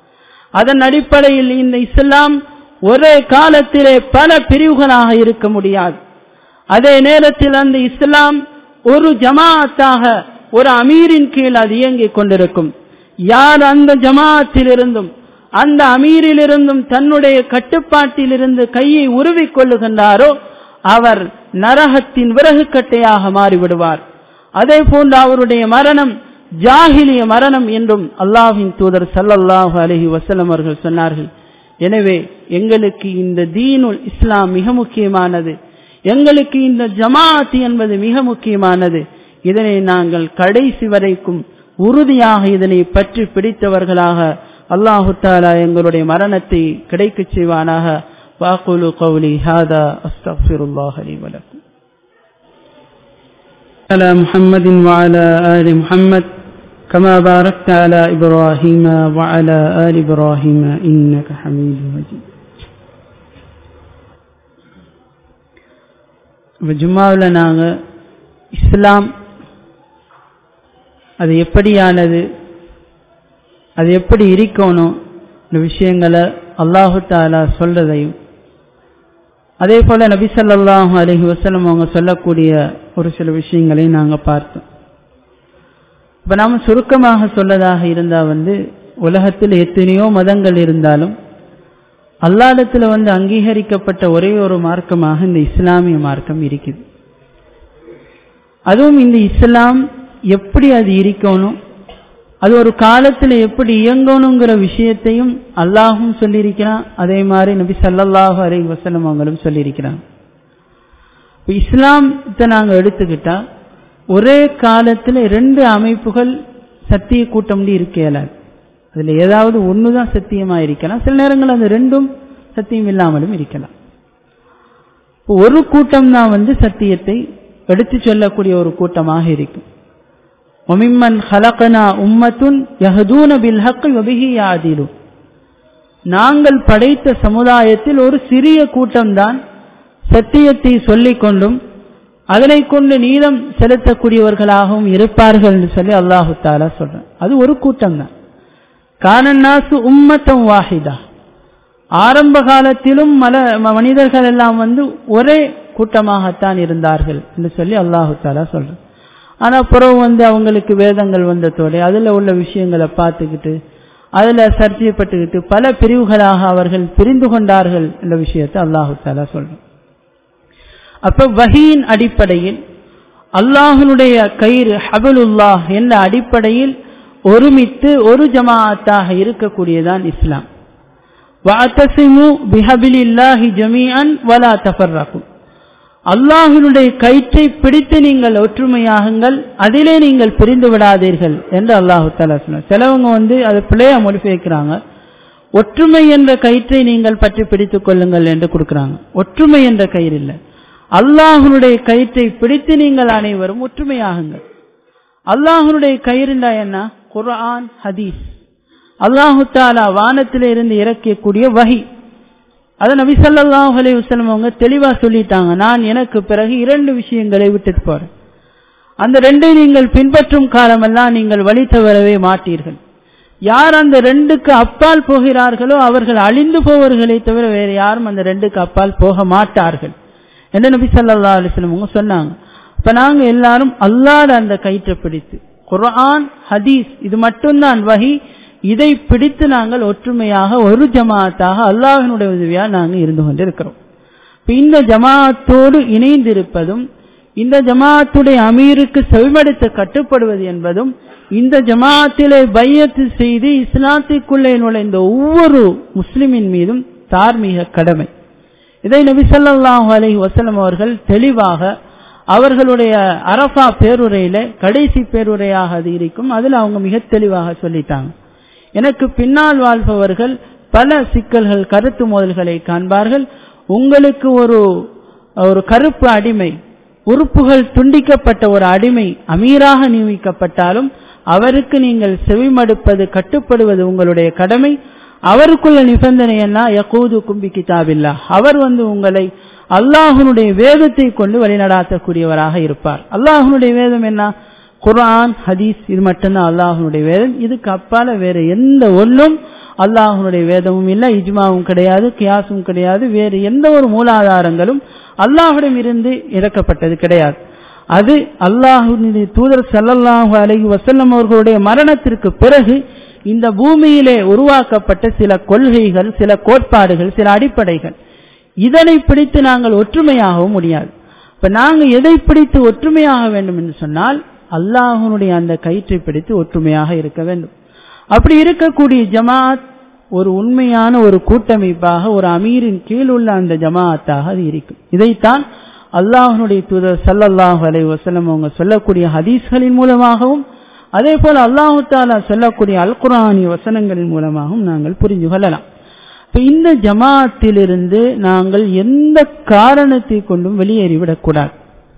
அதன் அடிப்படையில் இந்த இஸ்லாம் ஒரே காலத்திலே பல பிரிவுகளாக இருக்க முடியாது அதே நேரத்தில் அந்த இஸ்லாம் ஒரு ஜமாஅத்தாக ஒரு அமீரின் கீழ் அது இயங்கிக் கொண்டிருக்கும் யார் அந்த ஜமாஅத்தில் இருந்தும் அந்த அமீரிலிருந்தும் தன்னுடைய கட்டுப்பாட்டிலிருந்து கையை உருவிக் கொள்ளுகின்றாரோ அவர் நரகத்தின் விறகு கட்டையாக மாறிவிடுவார் அதே போன்று அவருடைய மரணம் ஜாகிலிய மரணம் என்றும் அல்லாஹின் தூதர் சல்லல்லாஹு அலஹி வசலம் அவர்கள் சொன்னார்கள் எனவே எங்களுக்கு இந்த தீனுல் இஸ்லாம் மிக முக்கியமானது எங்களுக்கு இந்த ஜமாஅத் என்பது மிக முக்கியமானது இதனை நாங்கள் கடைசி வரைக்கும் உறுதியாக இதனை பற்றி பிடித்தவர்களாக அல்லாஹு தாலா எங்களுடைய மரணத்தை கிடைக்கச் செய்வானாக واقول قولي هذا استغفر الله لي ولكم على محمد وعلى ال محمد كما باركت على ابراهيم وعلى ال ابراهيم انك حميد مجيد ஜும்மாவில் நாங்கள் இஸ்லாம் அது எப்படியானது அது எப்படி இருக்கணும் இந்த விஷயங்களை அல்லாஹு தாலா சொல்றதையும் அதே போல நபி சல்லாஹூ அலஹி வசலம் அவங்க சொல்லக்கூடிய ஒரு சில விஷயங்களையும் நாங்கள் பார்த்தோம் இப்போ நாம் சுருக்கமாக சொல்லதாக இருந்தால் வந்து உலகத்தில் எத்தனையோ மதங்கள் இருந்தாலும் அல்லாடத்தில் வந்து அங்கீகரிக்கப்பட்ட ஒரே ஒரு மார்க்கமாக இந்த இஸ்லாமிய மார்க்கம் இருக்குது அதுவும் இந்த இஸ்லாம் எப்படி அது இருக்கணும் அது ஒரு காலத்தில் எப்படி இயங்கணுங்கிற விஷயத்தையும் அல்லாஹும் சொல்லியிருக்கிறான் அதே மாதிரி நபி சல்லல்லாஹு அலை வசலம் அவங்களும் சொல்லியிருக்கிறாங்க இப்போ இஸ்லாமத்தை நாங்கள் எடுத்துக்கிட்டா ஒரே காலத்தில் ரெண்டு அமைப்புகள் சத்திய கூட்டம் இருக்க இயலாது அதில் ஏதாவது ஒன்று தான் சத்தியமாக இருக்கலாம் சில நேரங்கள் அந்த ரெண்டும் சத்தியம் இல்லாமலும் இருக்கலாம் இப்போ ஒரு கூட்டம் தான் வந்து சத்தியத்தை எடுத்து சொல்லக்கூடிய ஒரு கூட்டமாக இருக்கும் ஒமிம்மன் ஹலகனா உம்மத்துன் யஹதூன பில் ஹக் வபிஹி யாதிலு நாங்கள் படைத்த சமுதாயத்தில் ஒரு சிறிய கூட்டம்தான் சத்தியத்தை சொல்லிக் கொண்டும் அதனை கொண்டு நீளம் செலுத்தக்கூடியவர்களாகவும் இருப்பார்கள் என்று சொல்லி அல்லாஹு தாலா சொல்றேன் அது ஒரு கூட்டம் தான் கானன்னாசு உம்மத்தம் வாஹிதா ஆரம்ப காலத்திலும் மல மனிதர்கள் எல்லாம் வந்து ஒரே கூட்டமாகத்தான் இருந்தார்கள் என்று சொல்லி அல்லாஹு தாலா சொல்றேன் ஆனா புறவு வந்து அவங்களுக்கு வேதங்கள் வந்ததோட அதுல உள்ள விஷயங்களை பார்த்துக்கிட்டு அதுல சர்ச்சைப்பட்டுக்கிட்டு பல பிரிவுகளாக அவர்கள் பிரிந்து கொண்டார்கள் என்ற விஷயத்தை அல்லாஹு தாலா சொல்றோம் அப்ப வகியின் அடிப்படையில் அல்லாஹனுடைய கயிறு ஹபலுல்லாஹ் என்ற அடிப்படையில் ஒருமித்து ஒரு ஜமாஅத்தாக இருக்கக்கூடியதான் இஸ்லாம் வஅத்தசிமு பிஹபிலில்லாஹி ஜமீஅன் வலா தஃபர்ரகு அல்லாஹினுடைய கயிற்றை பிடித்து நீங்கள் ஒற்றுமையாகுங்கள் அதிலே நீங்கள் பிரிந்து விடாதீர்கள் என்று அல்லாஹு தாலா சொன்னார் சிலவங்க வந்து அதை பிள்ளையா மொழிபெயர்க்கிறாங்க ஒற்றுமை என்ற கயிற்றை நீங்கள் பற்றி பிடித்துக் கொள்ளுங்கள் என்று கொடுக்கிறாங்க ஒற்றுமை என்ற கயிறு இல்லை அல்லாஹனுடைய கயிற்றை பிடித்து நீங்கள் அனைவரும் ஒற்றுமையாகுங்கள் அல்லாஹனுடைய கயிறுண்டா என்ன குர்ஆன் ஹதீஸ் அல்லாஹு தாலா வானத்தில இருந்து இறக்கக்கூடிய வகை அதை நபி ஸல்லல்லாஹு அலைஹி வஸல்லம் அவங்க தெளிவா சொல்லிட்டாங்க நான் எனக்கு பிறகு இரண்டு விஷயங்களை விட்டுட்டு போறேன் அந்த ரெண்டை நீங்கள் பின்பற்றும் காலமெல்லாம் நீங்கள் வழி தவறவே மாட்டீர்கள் யார் அந்த ரெண்டுக்கு அப்பால் போகிறார்களோ அவர்கள் அழிந்து போவர்களை தவிர வேறு யாரும் அந்த ரெண்டுக்கு அப்பால் போக மாட்டார்கள் என்று நபி ஸல்லல்லாஹு அலைஹி வஸல்லம் அவங்க சொன்னாங்க இப்ப நாங்க எல்லாரும் அல்லாத அந்த கயிற்றை பிடித்து குர்ஆன் ஹதீஸ் இது மட்டும்தான் வகி இதை பிடித்து நாங்கள் ஒற்றுமையாக ஒரு ஜமாத்தாக அல்லாஹினுடைய உதவியாக நாங்கள் இருந்து கொண்டிருக்கிறோம் இந்த ஜமாத்தோடு இணைந்திருப்பதும் இந்த ஜமாத்துடைய அமீருக்கு செவிமடுத்து கட்டுப்படுவது என்பதும் இந்த ஜமாத்திலே பையத்து செய்து இஸ்லாத்திற்குள்ளே நுழைந்த ஒவ்வொரு முஸ்லிமின் மீதும் தார்மீக கடமை இதை நபி ஸல்லல்லாஹு அலைஹி வஸல்லம் அவர்கள் தெளிவாக அவர்களுடைய அரஃபா பேருரையில கடைசி பேருரையாக அது இருக்கும் அதில் அவங்க மிக தெளிவாக சொல்லிட்டாங்க எனக்கு பின்னால் வாழ்பவர்கள் பல சிக்கல்கள் கருத்து மோதல்களை காண்பார்கள் உங்களுக்கு ஒரு ஒரு கருப்பு அடிமை உறுப்புகள் துண்டிக்கப்பட்ட ஒரு அடிமை அமீராக நியமிக்கப்பட்டாலும் அவருக்கு நீங்கள் செவிமடுப்பது கட்டுப்படுவது உங்களுடைய கடமை அவருக்குள்ள நிபந்தனை என்ன யகூது கும்பி கிதாபில்லா அவர் வந்து உங்களை அல்லாஹனுடைய வேதத்தை கொண்டு வழிநடாத்தக்கூடியவராக இருப்பார் அல்லாஹனுடைய வேதம் என்ன குர்ஆன் ஹதீஸ் இது மட்டும்தான் அல்லாஹனுடைய வேதம் இதுக்கு அப்பால வேற எந்த ஒன்றும் அல்லாஹனுடைய வேதமும் இல்லை இஜ்மாவும் கிடையாது கியாசும் கிடையாது வேறு எந்த ஒரு மூலாதாரங்களும் அல்லாஹிடம் இருந்து இறக்கப்பட்டது கிடையாது அது அல்லாஹுடைய தூதர் சல்லல்லாஹு அலைஹி வசல்லம் அவர்களுடைய மரணத்திற்கு பிறகு இந்த பூமியிலே உருவாக்கப்பட்ட சில கொள்கைகள் சில கோட்பாடுகள் சில அடிப்படைகள் இதனை பிடித்து நாங்கள் ஒற்றுமையாகவும் முடியாது இப்ப நாங்க எதை பிடித்து ஒற்றுமையாக வேண்டும் என்று சொன்னால் அல்லாஹனுடைய அந்த கயிற்றை பிடித்து ஒற்றுமையாக இருக்க வேண்டும் அப்படி இருக்கக்கூடிய ஜமாத் ஒரு உண்மையான ஒரு கூட்டமைப்பாக ஒரு அமீரின் கீழ் உள்ள அந்த ஜமாஅத்தாக அது இருக்கும் இதைத்தான் அல்லாஹனுடைய தூதர் சல்லல்லாஹு அலை வசலம் அவங்க சொல்லக்கூடிய ஹதீஸ்களின் மூலமாகவும் அதே போல அல்லாஹு தாலா சொல்லக்கூடிய அல் குரானி வசனங்களின் மூலமாகவும் நாங்கள் புரிந்து கொள்ளலாம் இப்ப இந்த ஜமாத்திலிருந்து நாங்கள் எந்த காரணத்தை கொண்டும் வெளியேறிவிடக்கூடாது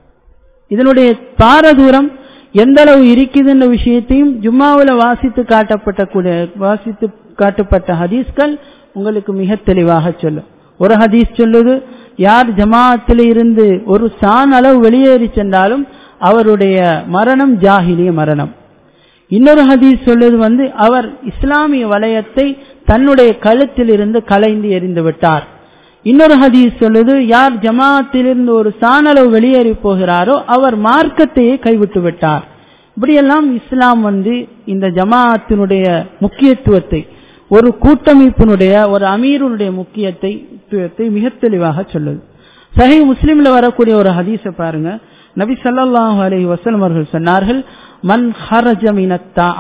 இதனுடைய பாரதூரம் எந்த அளவு இருக்குதுன்ற விஷயத்தையும் ஜும்மாவில் வாசித்து காட்டப்பட்ட கூட வாசித்து காட்டப்பட்ட ஹதீஸ்கள் உங்களுக்கு மிக தெளிவாக சொல்லும் ஒரு ஹதீஸ் சொல்லுது யார் ஜமாத்தில் இருந்து ஒரு சான் அளவு வெளியேறி சென்றாலும் அவருடைய மரணம் ஜாகிலிய மரணம் இன்னொரு ஹதீஸ் சொல்லுது வந்து அவர் இஸ்லாமிய வலயத்தை தன்னுடைய கழுத்தில் இருந்து கலைந்து எறிந்து விட்டார் இன்னொரு ஹதீஸ் சொல்லுது யார் ஜமாத்திலிருந்து ஒரு சாணளவு வெளியேறி போகிறாரோ அவர் மார்க்கத்தையே கைவிட்டு விட்டார் இப்படியெல்லாம் இஸ்லாம் வந்து இந்த ஜமாத்தினுடைய முக்கியத்துவத்தை ஒரு கூட்டமைப்பினுடைய ஒரு அமீருடைய முக்கியத்தை மிக தெளிவாக சொல்லுது சஹி முஸ்லீம்ல வரக்கூடிய ஒரு ஹதீஸை பாருங்க நபி சல்லாஹூ அலி வசலம் அவர்கள் சொன்னார்கள் மன் ஹரஜமினத்தா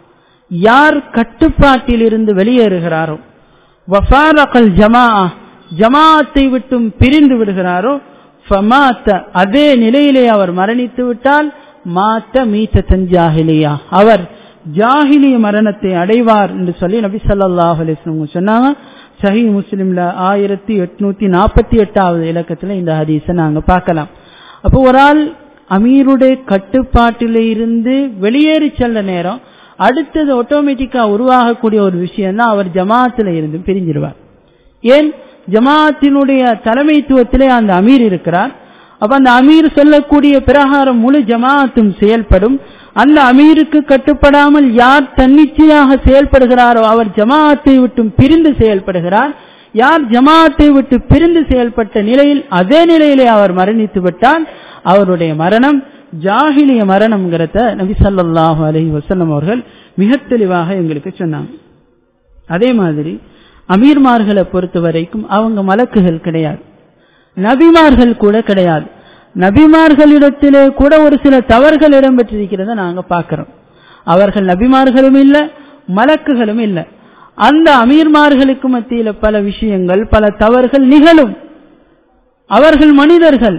யார் கட்டுப்பாட்டில் இருந்து வெளியேறுகிறாரோ வஃபாரகல் ஜமா ஜமாத்தை விட்டும் பிரிந்து விடுகிறாரோ ஃபமாத்த அதே நிலையிலே அவர் மரணித்து விட்டால் மாத்த மீத்த தஞ்சாகிலியா அவர் ஜாகிலிய மரணத்தை அடைவார் என்று சொல்லி நபி சல்லாஹ் அலிஸ்லம் சொன்னாங்க சஹி முஸ்லிம்ல ஆயிரத்தி எட்நூத்தி நாற்பத்தி எட்டாவது இலக்கத்துல இந்த ஹதீஸை நாங்க பார்க்கலாம் அப்போ ஒரு ஆள் அமீருடைய கட்டுப்பாட்டில இருந்து வெளியேறி செல்ல நேரம் அடுத்தது ஆட்டோமேட்டிக்கா உருவாகக்கூடிய ஒரு விஷயம் தான் அவர் ஜமாத்துல இருந்து பிரிஞ்சிருவார் ஏன் ஜமாத்தினுடைய தலைமைத்துவத்திலே அந்த அமீர் இருக்கிறார் அப்ப அந்த அமீர் சொல்லக்கூடிய பிரகாரம் முழு ஜமாத்தும் செயல்படும் அந்த அமீருக்கு கட்டுப்படாமல் யார் தன்னிச்சையாக செயல்படுகிறாரோ அவர் ஜமாத்தை விட்டும் பிரிந்து செயல்படுகிறார் யார் ஜமாத்தை விட்டு பிரிந்து செயல்பட்ட நிலையில் அதே நிலையிலே அவர் மரணித்து விட்டால் அவருடைய மரணம் ஜாகிலிய மரணம்ங்கிறத நபி சல்லாஹு அலஹி வசல்லம் அவர்கள் மிக தெளிவாக எங்களுக்கு சொன்னாங்க அதே மாதிரி அமீர்மார்களை பொறுத்த வரைக்கும் அவங்க மலக்குகள் கிடையாது நபிமார்கள் கூட கிடையாது நபிமார்களிடத்திலே கூட ஒரு சில தவறுகள் இடம்பெற்றிருக்கிறத நாங்க பார்க்கிறோம் அவர்கள் நபிமார்களும் இல்ல மலக்குகளும் இல்ல அந்த அமீர்மார்களுக்கு மத்தியில பல விஷயங்கள் பல தவறுகள் நிகழும் அவர்கள் மனிதர்கள்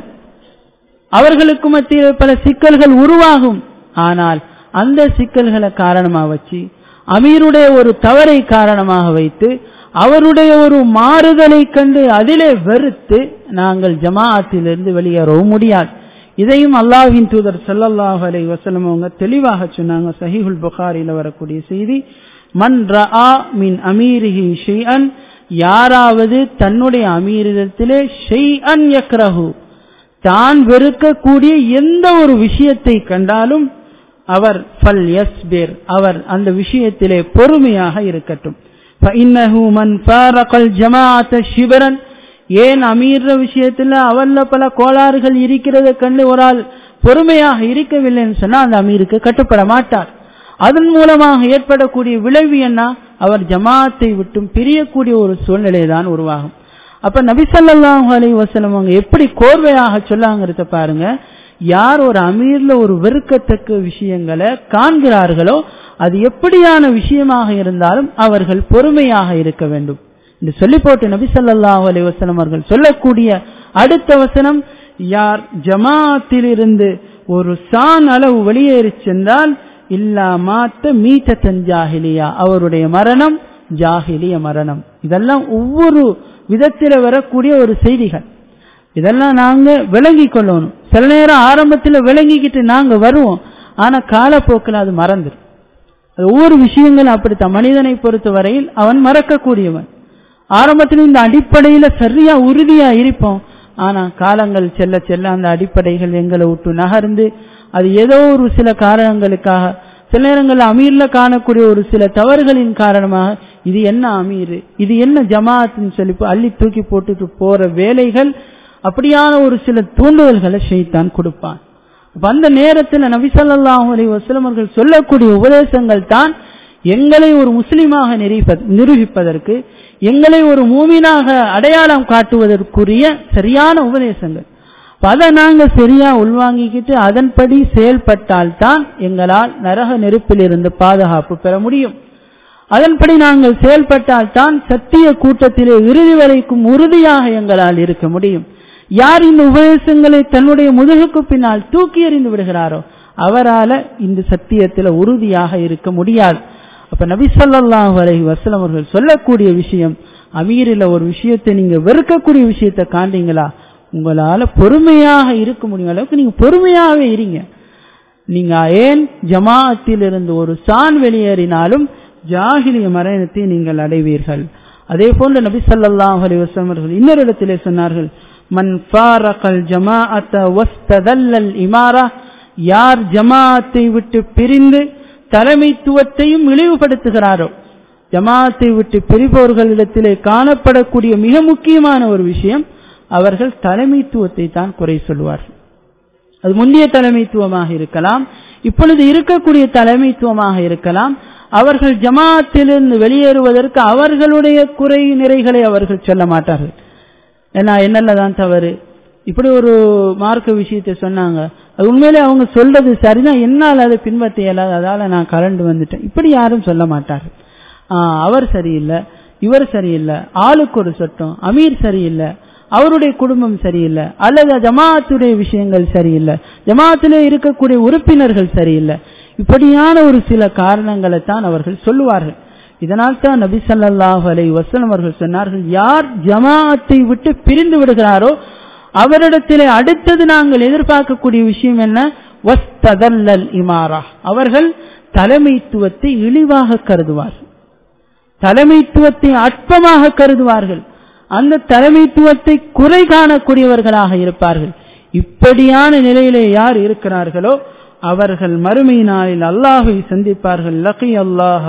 அவர்களுக்கு மத்தியில் பல சிக்கல்கள் உருவாகும் ஆனால் அந்த சிக்கல்களை காரணமா வச்சு அமீருடைய ஒரு தவறை காரணமாக வைத்து அவருடைய ஒரு மாறுதலை கண்டு அதிலே வெறுத்து நாங்கள் ஜமாஅத்திலிருந்து வெளியேறவும் முடியாது இதையும் அல்லாஹின் தூதர் ஸல்லல்லாஹு அலைஹி வஸல்லம் அவங்க தெளிவாக சொன்னாங்க சஹீஹுல் புகாரில வரக்கூடிய செய்தி மன் ரஆ மின் அமீரிஹி ஷைஅன் யாராவது தன்னுடைய அமீரிடத்திலே ஷைஅன் யக்ரஹு தான் வெறுக்கக்கூடிய எந்த ஒரு விஷயத்தை கண்டாலும் அவர் ஃபல் யஸ்பிர் அவர் அந்த விஷயத்திலே பொறுமையாக இருக்கட்டும் فإنه من فارق الجماعة شبرا ஏன் அமீர்ற விஷயத்துல அவல்ல பல கோளாறுகள் இருக்கிறத கண்டு ஒரு ஆள் பொறுமையாக இருக்கவில்லைன்னு சொன்னா அந்த அமீருக்கு கட்டுப்பட மாட்டார் அதன் மூலமாக ஏற்படக்கூடிய விளைவு என்ன அவர் ஜமாத்தை விட்டும் பிரியக்கூடிய ஒரு சூழ்நிலை தான் உருவாகும் அப்ப நபிசல்லாஹு அலை வசலம் அவங்க எப்படி கோர்வையாக சொல்லாங்கிறத பாருங்க யார் ஒரு அமீர்ல ஒரு வெறுக்கத்தக்க விஷயங்களை காண்கிறார்களோ அது எப்படியான விஷயமாக இருந்தாலும் அவர்கள் பொறுமையாக இருக்க வேண்டும் என்று சொல்லி போட்டு நபி ஸல்லல்லாஹு அலைஹி வஸல்லம் அவர்கள் சொல்லக்கூடிய அடுத்த வசனம் யார் ஜமாத்தில் இருந்து ஒரு சான் அளவு வெளியேறி சென்றால் இல்லா மாத்த மீத்த தஞ்சாகிலியா அவருடைய மரணம் ஜாகிலிய மரணம் இதெல்லாம் ஒவ்வொரு விதத்தில் வரக்கூடிய ஒரு செய்திகள் இதெல்லாம் நாங்க விளங்கி கொள்ளணும் சில நேரம் ஆரம்பத்தில் விளங்கிக்கிட்டு நாங்க வருவோம் ஆனா காலப்போக்கில் அது மறந்துடும் அது ஒவ்வொரு விஷயங்களும் அப்படித்தான் மனிதனை பொறுத்த வரையில் அவன் மறக்கக்கூடியவன் ஆரம்பத்தில் இந்த அடிப்படையில சரியா உறுதியா இருப்போம் ஆனா காலங்கள் செல்ல செல்ல அந்த அடிப்படைகள் எங்களை விட்டு நகர்ந்து அது ஏதோ ஒரு சில காரணங்களுக்காக சில நேரங்களில் அமீர்ல காணக்கூடிய ஒரு சில தவறுகளின் காரணமாக இது என்ன அமீர் இது என்ன ஜமாத்துன்னு சொல்லி அள்ளி தூக்கி போட்டுட்டு போற வேலைகள் அப்படியான ஒரு சில தூண்டுதல்களை ஷெய்தான் கொடுப்பான் அந்த நேரத்தில் நபிசல்லாஹு அலி வசலமர்கள் சொல்லக்கூடிய உபதேசங்கள் தான் எங்களை ஒரு முஸ்லிமாக நிரூபிப்பதற்கு எங்களை ஒரு மூமினாக அடையாளம் காட்டுவதற்குரிய சரியான உபதேசங்கள் அதை நாங்க சரியா உள்வாங்கிக்கிட்டு அதன்படி செயல்பட்டால்தான் எங்களால் நரக நெருப்பில் இருந்து பாதுகாப்பு பெற முடியும் அதன்படி நாங்கள் செயல்பட்டால்தான் சத்திய கூட்டத்திலே இறுதி வரைக்கும் உறுதியாக எங்களால் இருக்க முடியும் யார் இந்த உபதேசங்களை தன்னுடைய முதுகுக்கு பின்னால் தூக்கி எறிந்து விடுகிறாரோ அவரால இந்த சத்தியத்தில் உறுதியாக இருக்க முடியாது அப்ப நபிசல்லாஹு அலஹி வசலம் அவர்கள் சொல்லக்கூடிய விஷயம் அமீரில ஒரு விஷயத்தை நீங்க வெறுக்கக்கூடிய விஷயத்தை காண்டீங்களா உங்களால பொறுமையாக இருக்க முடியும் அளவுக்கு நீங்க பொறுமையாகவே இருங்க நீங்க ஏன் ஜமாஅத்தில் இருந்து ஒரு சான் வெளியேறினாலும் ஜாகிலிய மரணத்தை நீங்கள் அடைவீர்கள் அதே போன்று நபி சல்லாஹ் அலி வஸ்லம் அவர்கள் இன்னொரு இடத்திலே சொன்னார்கள் மன் ஃபாரகல் ஜமாஅத்த வஸ்ததல்லல் இமாரா யார் ஜமாஅத்தை விட்டு பிரிந்து தலைமைத்துவத்தையும் இழிவுபடுத்துகிறாரோ ஜமாத்தை விட்டு பிரிபவர்களிடத்திலே காணப்படக்கூடிய மிக முக்கியமான ஒரு விஷயம் அவர்கள் தலைமைத்துவத்தை தான் குறை சொல்வார்கள் அது முந்தைய தலைமைத்துவமாக இருக்கலாம் இப்பொழுது இருக்கக்கூடிய தலைமைத்துவமாக இருக்கலாம் அவர்கள் ஜமாத்திலிருந்து வெளியேறுவதற்கு அவர்களுடைய குறை நிறைகளை அவர்கள் சொல்ல மாட்டார்கள் ஏன்னா என்னல்லதான் தவறு இப்படி ஒரு மார்க்க விஷயத்தை சொன்னாங்க அது உண்மையிலே அவங்க சொல்றது சரிதான் என்னால் அதை பின்பற்ற இயலாது அதால நான் கலண்டு வந்துட்டேன் இப்படி யாரும் சொல்ல மாட்டார்கள் அவர் சரியில்லை இவர் சரியில்லை ஆளுக்கு ஒரு சட்டம் அமீர் சரியில்லை அவருடைய குடும்பம் சரியில்லை அல்லது ஜமாத்துடைய விஷயங்கள் சரியில்லை ஜமாத்திலே இருக்கக்கூடிய உறுப்பினர்கள் சரியில்லை இப்படியான ஒரு சில காரணங்களை தான் அவர்கள் சொல்லுவார்கள் இதனால் தான் நபி சல்லாஹு அலை வசலம் அவர்கள் சொன்னார்கள் யார் ஜமாஅத்தை விட்டு பிரிந்து விடுகிறாரோ அவரிடத்திலே அடுத்தது நாங்கள் எதிர்பார்க்கக்கூடிய விஷயம் என்ன வஸ்ததல்லல் இமாரா அவர்கள் தலைமைத்துவத்தை இழிவாக கருதுவார்கள் தலைமைத்துவத்தை அற்பமாக கருதுவார்கள் அந்த தலைமைத்துவத்தை குறை காணக்கூடியவர்களாக இருப்பார்கள் இப்படியான நிலையிலே யார் இருக்கிறார்களோ அவர்கள் மறுமை நாளில் அல்லாஹை சந்திப்பார்கள் லகி அல்லாஹ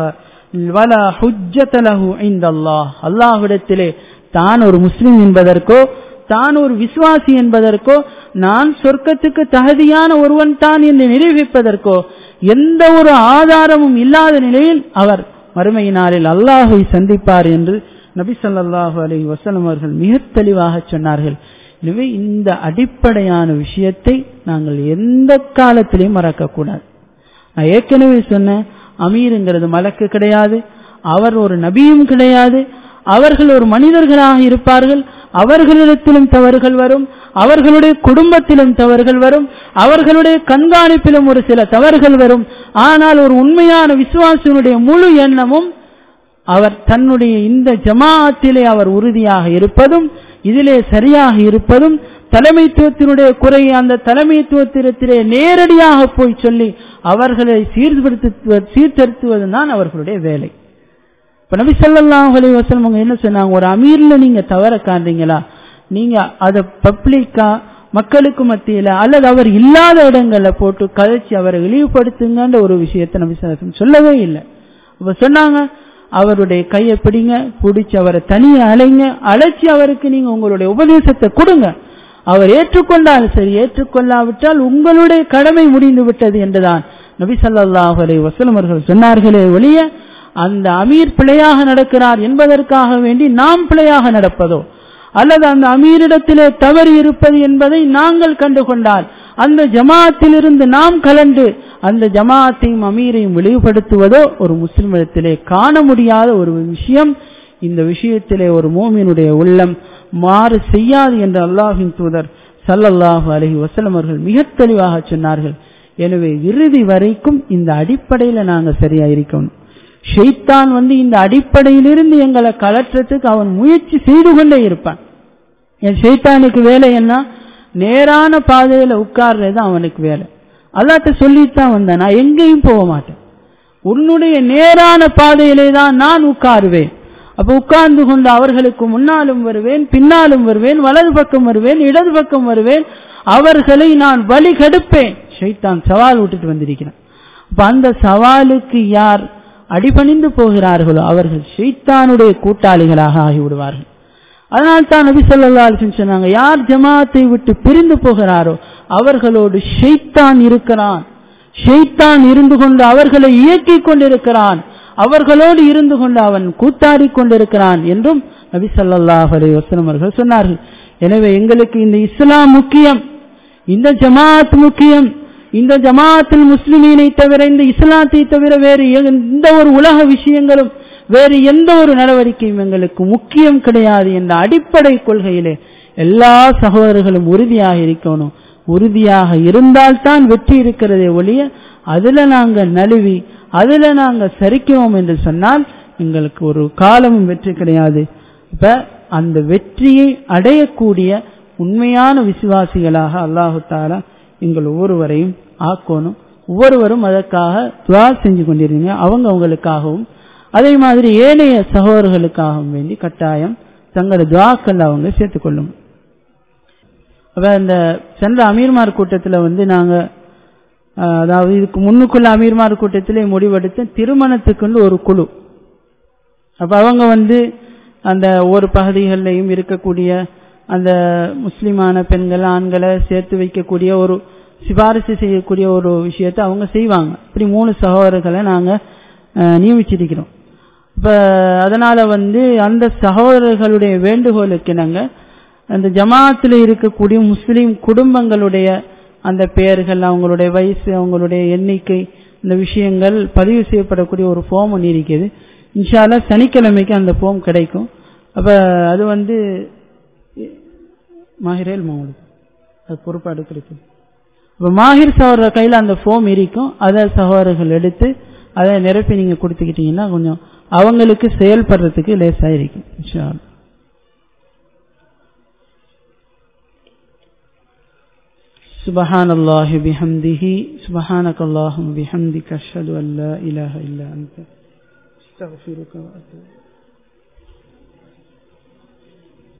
வலா ஹுஜ்ஜதலஹு இந்தல்லாஹ் அல்லாஹ்விடத்திலே தான் ஒரு முஸ்லிம் என்பதற்கோ தான் ஒரு விசுவாசி என்பதற்கோ நான் சொர்க்கத்துக்கு தகுதியான ஒருவன் தான் என்று நிரூபிப்பதற்கோ எந்த ஒரு ஆதாரமும் இல்லாத நிலையில் அவர் மறுமை நாளில் அல்லாஹை சந்திப்பார் என்று நபி சொல்லாஹு அலி வசலம் அவர்கள் மிக தெளிவாக சொன்னார்கள் எனவே இந்த அடிப்படையான விஷயத்தை நாங்கள் எந்த காலத்திலையும் மறக்கக்கூடாது நான் ஏற்கனவே சொன்னேன் அமீருங்கிறது மலக்கு கிடையாது அவர் ஒரு நபியும் கிடையாது அவர்கள் ஒரு மனிதர்களாக இருப்பார்கள் அவர்களிடத்திலும் தவறுகள் வரும் அவர்களுடைய குடும்பத்திலும் தவறுகள் வரும் அவர்களுடைய கண்காணிப்பிலும் ஒரு சில தவறுகள் வரும் ஆனால் ஒரு உண்மையான விசுவாசியினுடைய முழு எண்ணமும் அவர் தன்னுடைய இந்த ஜமாஅத்திலே அவர் உறுதியாக இருப்பதும் இதிலே சரியாக இருப்பதும் தலைமைத்துவத்தினுடைய குறை அந்த தலைமைத்துவத்திலே நேரடியாக போய் சொல்லி அவர்களை சீர்திருத்து சீர்திருத்துவது தான் அவர்களுடைய வேலை இப்ப நபி ஸல்லல்லாஹு அலைஹி வஸல்லம் அவங்க என்ன சொன்னாங்க ஒரு அமீர்ல நீங்க தவற காண்றீங்களா நீங்க அத பப்ளிக்கா மக்களுக்கு மத்தியில அல்லது அவர் இல்லாத இடங்கள்ல போட்டு கதைச்சு அவரை இழிவுபடுத்துங்கன்ற ஒரு விஷயத்தை நபி ஸல்லல்லாஹு அலைஹி வஸல்லம் சொல்லவே இல்லை அப்ப சொன்னாங்க அவருடைய கையை பிடிங்க பிடிச்சு அவரை தனியே அலைங்க அழைச்சி அவருக்கு நீங்க உங்களுடைய உபதேசத்தை கொடுங்க அவர் ஏற்றுக்கொண்டாலும் சரி ஏற்றுக்கொள்ளாவிட்டால் உங்களுடைய கடமை முடிந்து விட்டது என்றுதான் நபி ஸல்லல்லாஹு அலைஹி வஸல்லம் அவர்கள் சொன்னார்களே ஒழிய அந்த அமீர் பிழையாக நடக்கிறார் என்பதற்காக வேண்டி நாம் பிழையாக நடப்பதோ அல்லது அந்த அமீரிடத்திலே தவறு இருப்பது என்பதை நாங்கள் கண்டுகொண்டால் அந்த ஜமாத்திலிருந்து நாம் கலந்து அந்த ஜமாத்தையும் அமீரையும் விளைவுபடுத்துவதோ ஒரு முஸ்லிமிடத்திலே காண முடியாத ஒரு விஷயம் இந்த விஷயத்திலே ஒரு மோமினுடைய உள்ளம் மாறு செய்யாது என்று அல்லாஹின் தூதர் சல்லல்லாஹு அலஹி வசலம் அவர்கள் மிக தெளிவாக சொன்னார்கள் எனவே இறுதி வரைக்கும் இந்த அடிப்படையில நாங்க சரியா இருக்கணும் ஷெய்தான் வந்து இந்த அடிப்படையிலிருந்து எங்களை கலற்றத்துக்கு அவன் முயற்சி செய்து கொண்டே இருப்பான் என் ஷெய்தானுக்கு வேலை என்ன நேரான பாதையில உட்கார்றது அவனுக்கு வேலை அல்லாட்ட சொல்லித்தான் வந்தேன் நான் எங்கேயும் போக மாட்டேன் உன்னுடைய நேரான பாதையிலே தான் நான் உட்காருவேன் அப்ப உட்கார்ந்து கொண்டு அவர்களுக்கு முன்னாலும் வருவேன் பின்னாலும் வருவேன் வலது பக்கம் வருவேன் இடது பக்கம் வருவேன் அவர்களை நான் வழி கெடுப்பேன் ஷைத்தான் சவால் விட்டுட்டு வந்திருக்கிறான் அப்ப அந்த சவாலுக்கு யார் அடிபணிந்து போகிறார்களோ அவர்கள் ஷைத்தானுடைய கூட்டாளிகளாக ஆகிவிடுவார்கள் அதனால் தான் நபி சொல்லா சொன்னாங்க யார் ஜமாத்தை விட்டு பிரிந்து போகிறாரோ அவர்களோடு ஷெய்தான் இருக்கிறான் ஷெய்தான் இருந்து கொண்டு அவர்களை இயக்கிக் கொண்டிருக்கிறான் அவர்களோடு இருந்து கொண்டு அவன் கூத்தாடி கொண்டிருக்கிறான் என்றும் நபி சல்லாஹ் அலி வசனம் அவர்கள் சொன்னார்கள் எனவே எங்களுக்கு இந்த இஸ்லாம் முக்கியம் இந்த ஜமாத் முக்கியம் இந்த ஜமாத்தில் முஸ்லிமீனை தவிர இந்த இஸ்லாத்தை தவிர வேறு எந்த ஒரு உலக விஷயங்களும் வேறு எந்த ஒரு நடவடிக்கையும் எங்களுக்கு முக்கியம் கிடையாது என்ற அடிப்படை கொள்கையிலே எல்லா சகோதரர்களும் உறுதியாக இருக்கணும் உறுதியாக இருந்தால்தான் வெற்றி இருக்கிறதே ஒழிய அதுல நாங்க நழுவி அதுல நாங்க சரிக்கிறோம் என்று சொன்னால் எங்களுக்கு ஒரு காலமும் வெற்றி கிடையாது இப்ப அந்த வெற்றியை அடையக்கூடிய உண்மையான விசுவாசிகளாக அல்லாஹு தாலா எங்கள் ஒவ்வொருவரையும் ஆக்கணும் ஒவ்வொருவரும் அதற்காக துவா செஞ்சு கொண்டிருந்தீங்க அவங்க அவங்களுக்காகவும் அதே மாதிரி ஏனைய சகோதரர்களுக்காகவும் வேண்டி கட்டாயம் தங்களோட துவாக்கள் அவங்க சேர்த்துக்கொள்ளும் அப்ப இந்த சென்ற அமீர்மார் கூட்டத்தில் வந்து நாங்க அதாவது இதுக்கு முன்னுக்குள்ள அமீர்மார் கூட்டத்திலே முடிவெடுத்த திருமணத்துக்குன்னு ஒரு குழு அப்ப அவங்க வந்து அந்த ஒவ்வொரு பகுதிகளிலையும் இருக்கக்கூடிய அந்த முஸ்லிமான பெண்கள் ஆண்களை சேர்த்து வைக்கக்கூடிய ஒரு சிபாரிசு செய்யக்கூடிய ஒரு விஷயத்தை அவங்க செய்வாங்க இப்படி மூணு சகோதரர்களை நாங்க நியமிச்சிருக்கிறோம் இப்ப அதனால வந்து அந்த சகோதரர்களுடைய வேண்டுகோளுக்கு நாங்க அந்த ஜமாத்தில் இருக்கக்கூடிய முஸ்லீம் குடும்பங்களுடைய அந்த பெயர்கள் அவங்களுடைய வயசு அவங்களுடைய எண்ணிக்கை இந்த விஷயங்கள் பதிவு செய்யப்படக்கூடிய ஒரு ஃபார்ம் ஒன்று இருக்குது இன்ஷால்லா சனிக்கிழமைக்கு அந்த ஃபார்ம் கிடைக்கும் அப்ப அது வந்து மாஹிரேல் மாவுடு அது பொறுப்பாடு கிடைக்கும் இப்போ மாஹிர் சகோதரர் கையில் அந்த ஃபார்ம் இருக்கும் அதை சகோதரர்கள் எடுத்து அதை நிரப்பி நீங்க கொடுத்துக்கிட்டீங்கன்னா கொஞ்சம் அவங்களுக்கு செயல்படுறதுக்கு லேசா இருக்கும் இன்ஷா سبحان الله بحمده سبحانك اللهم بحمدك أشهد أن لا إله إلا أنت استغفرك وأتوب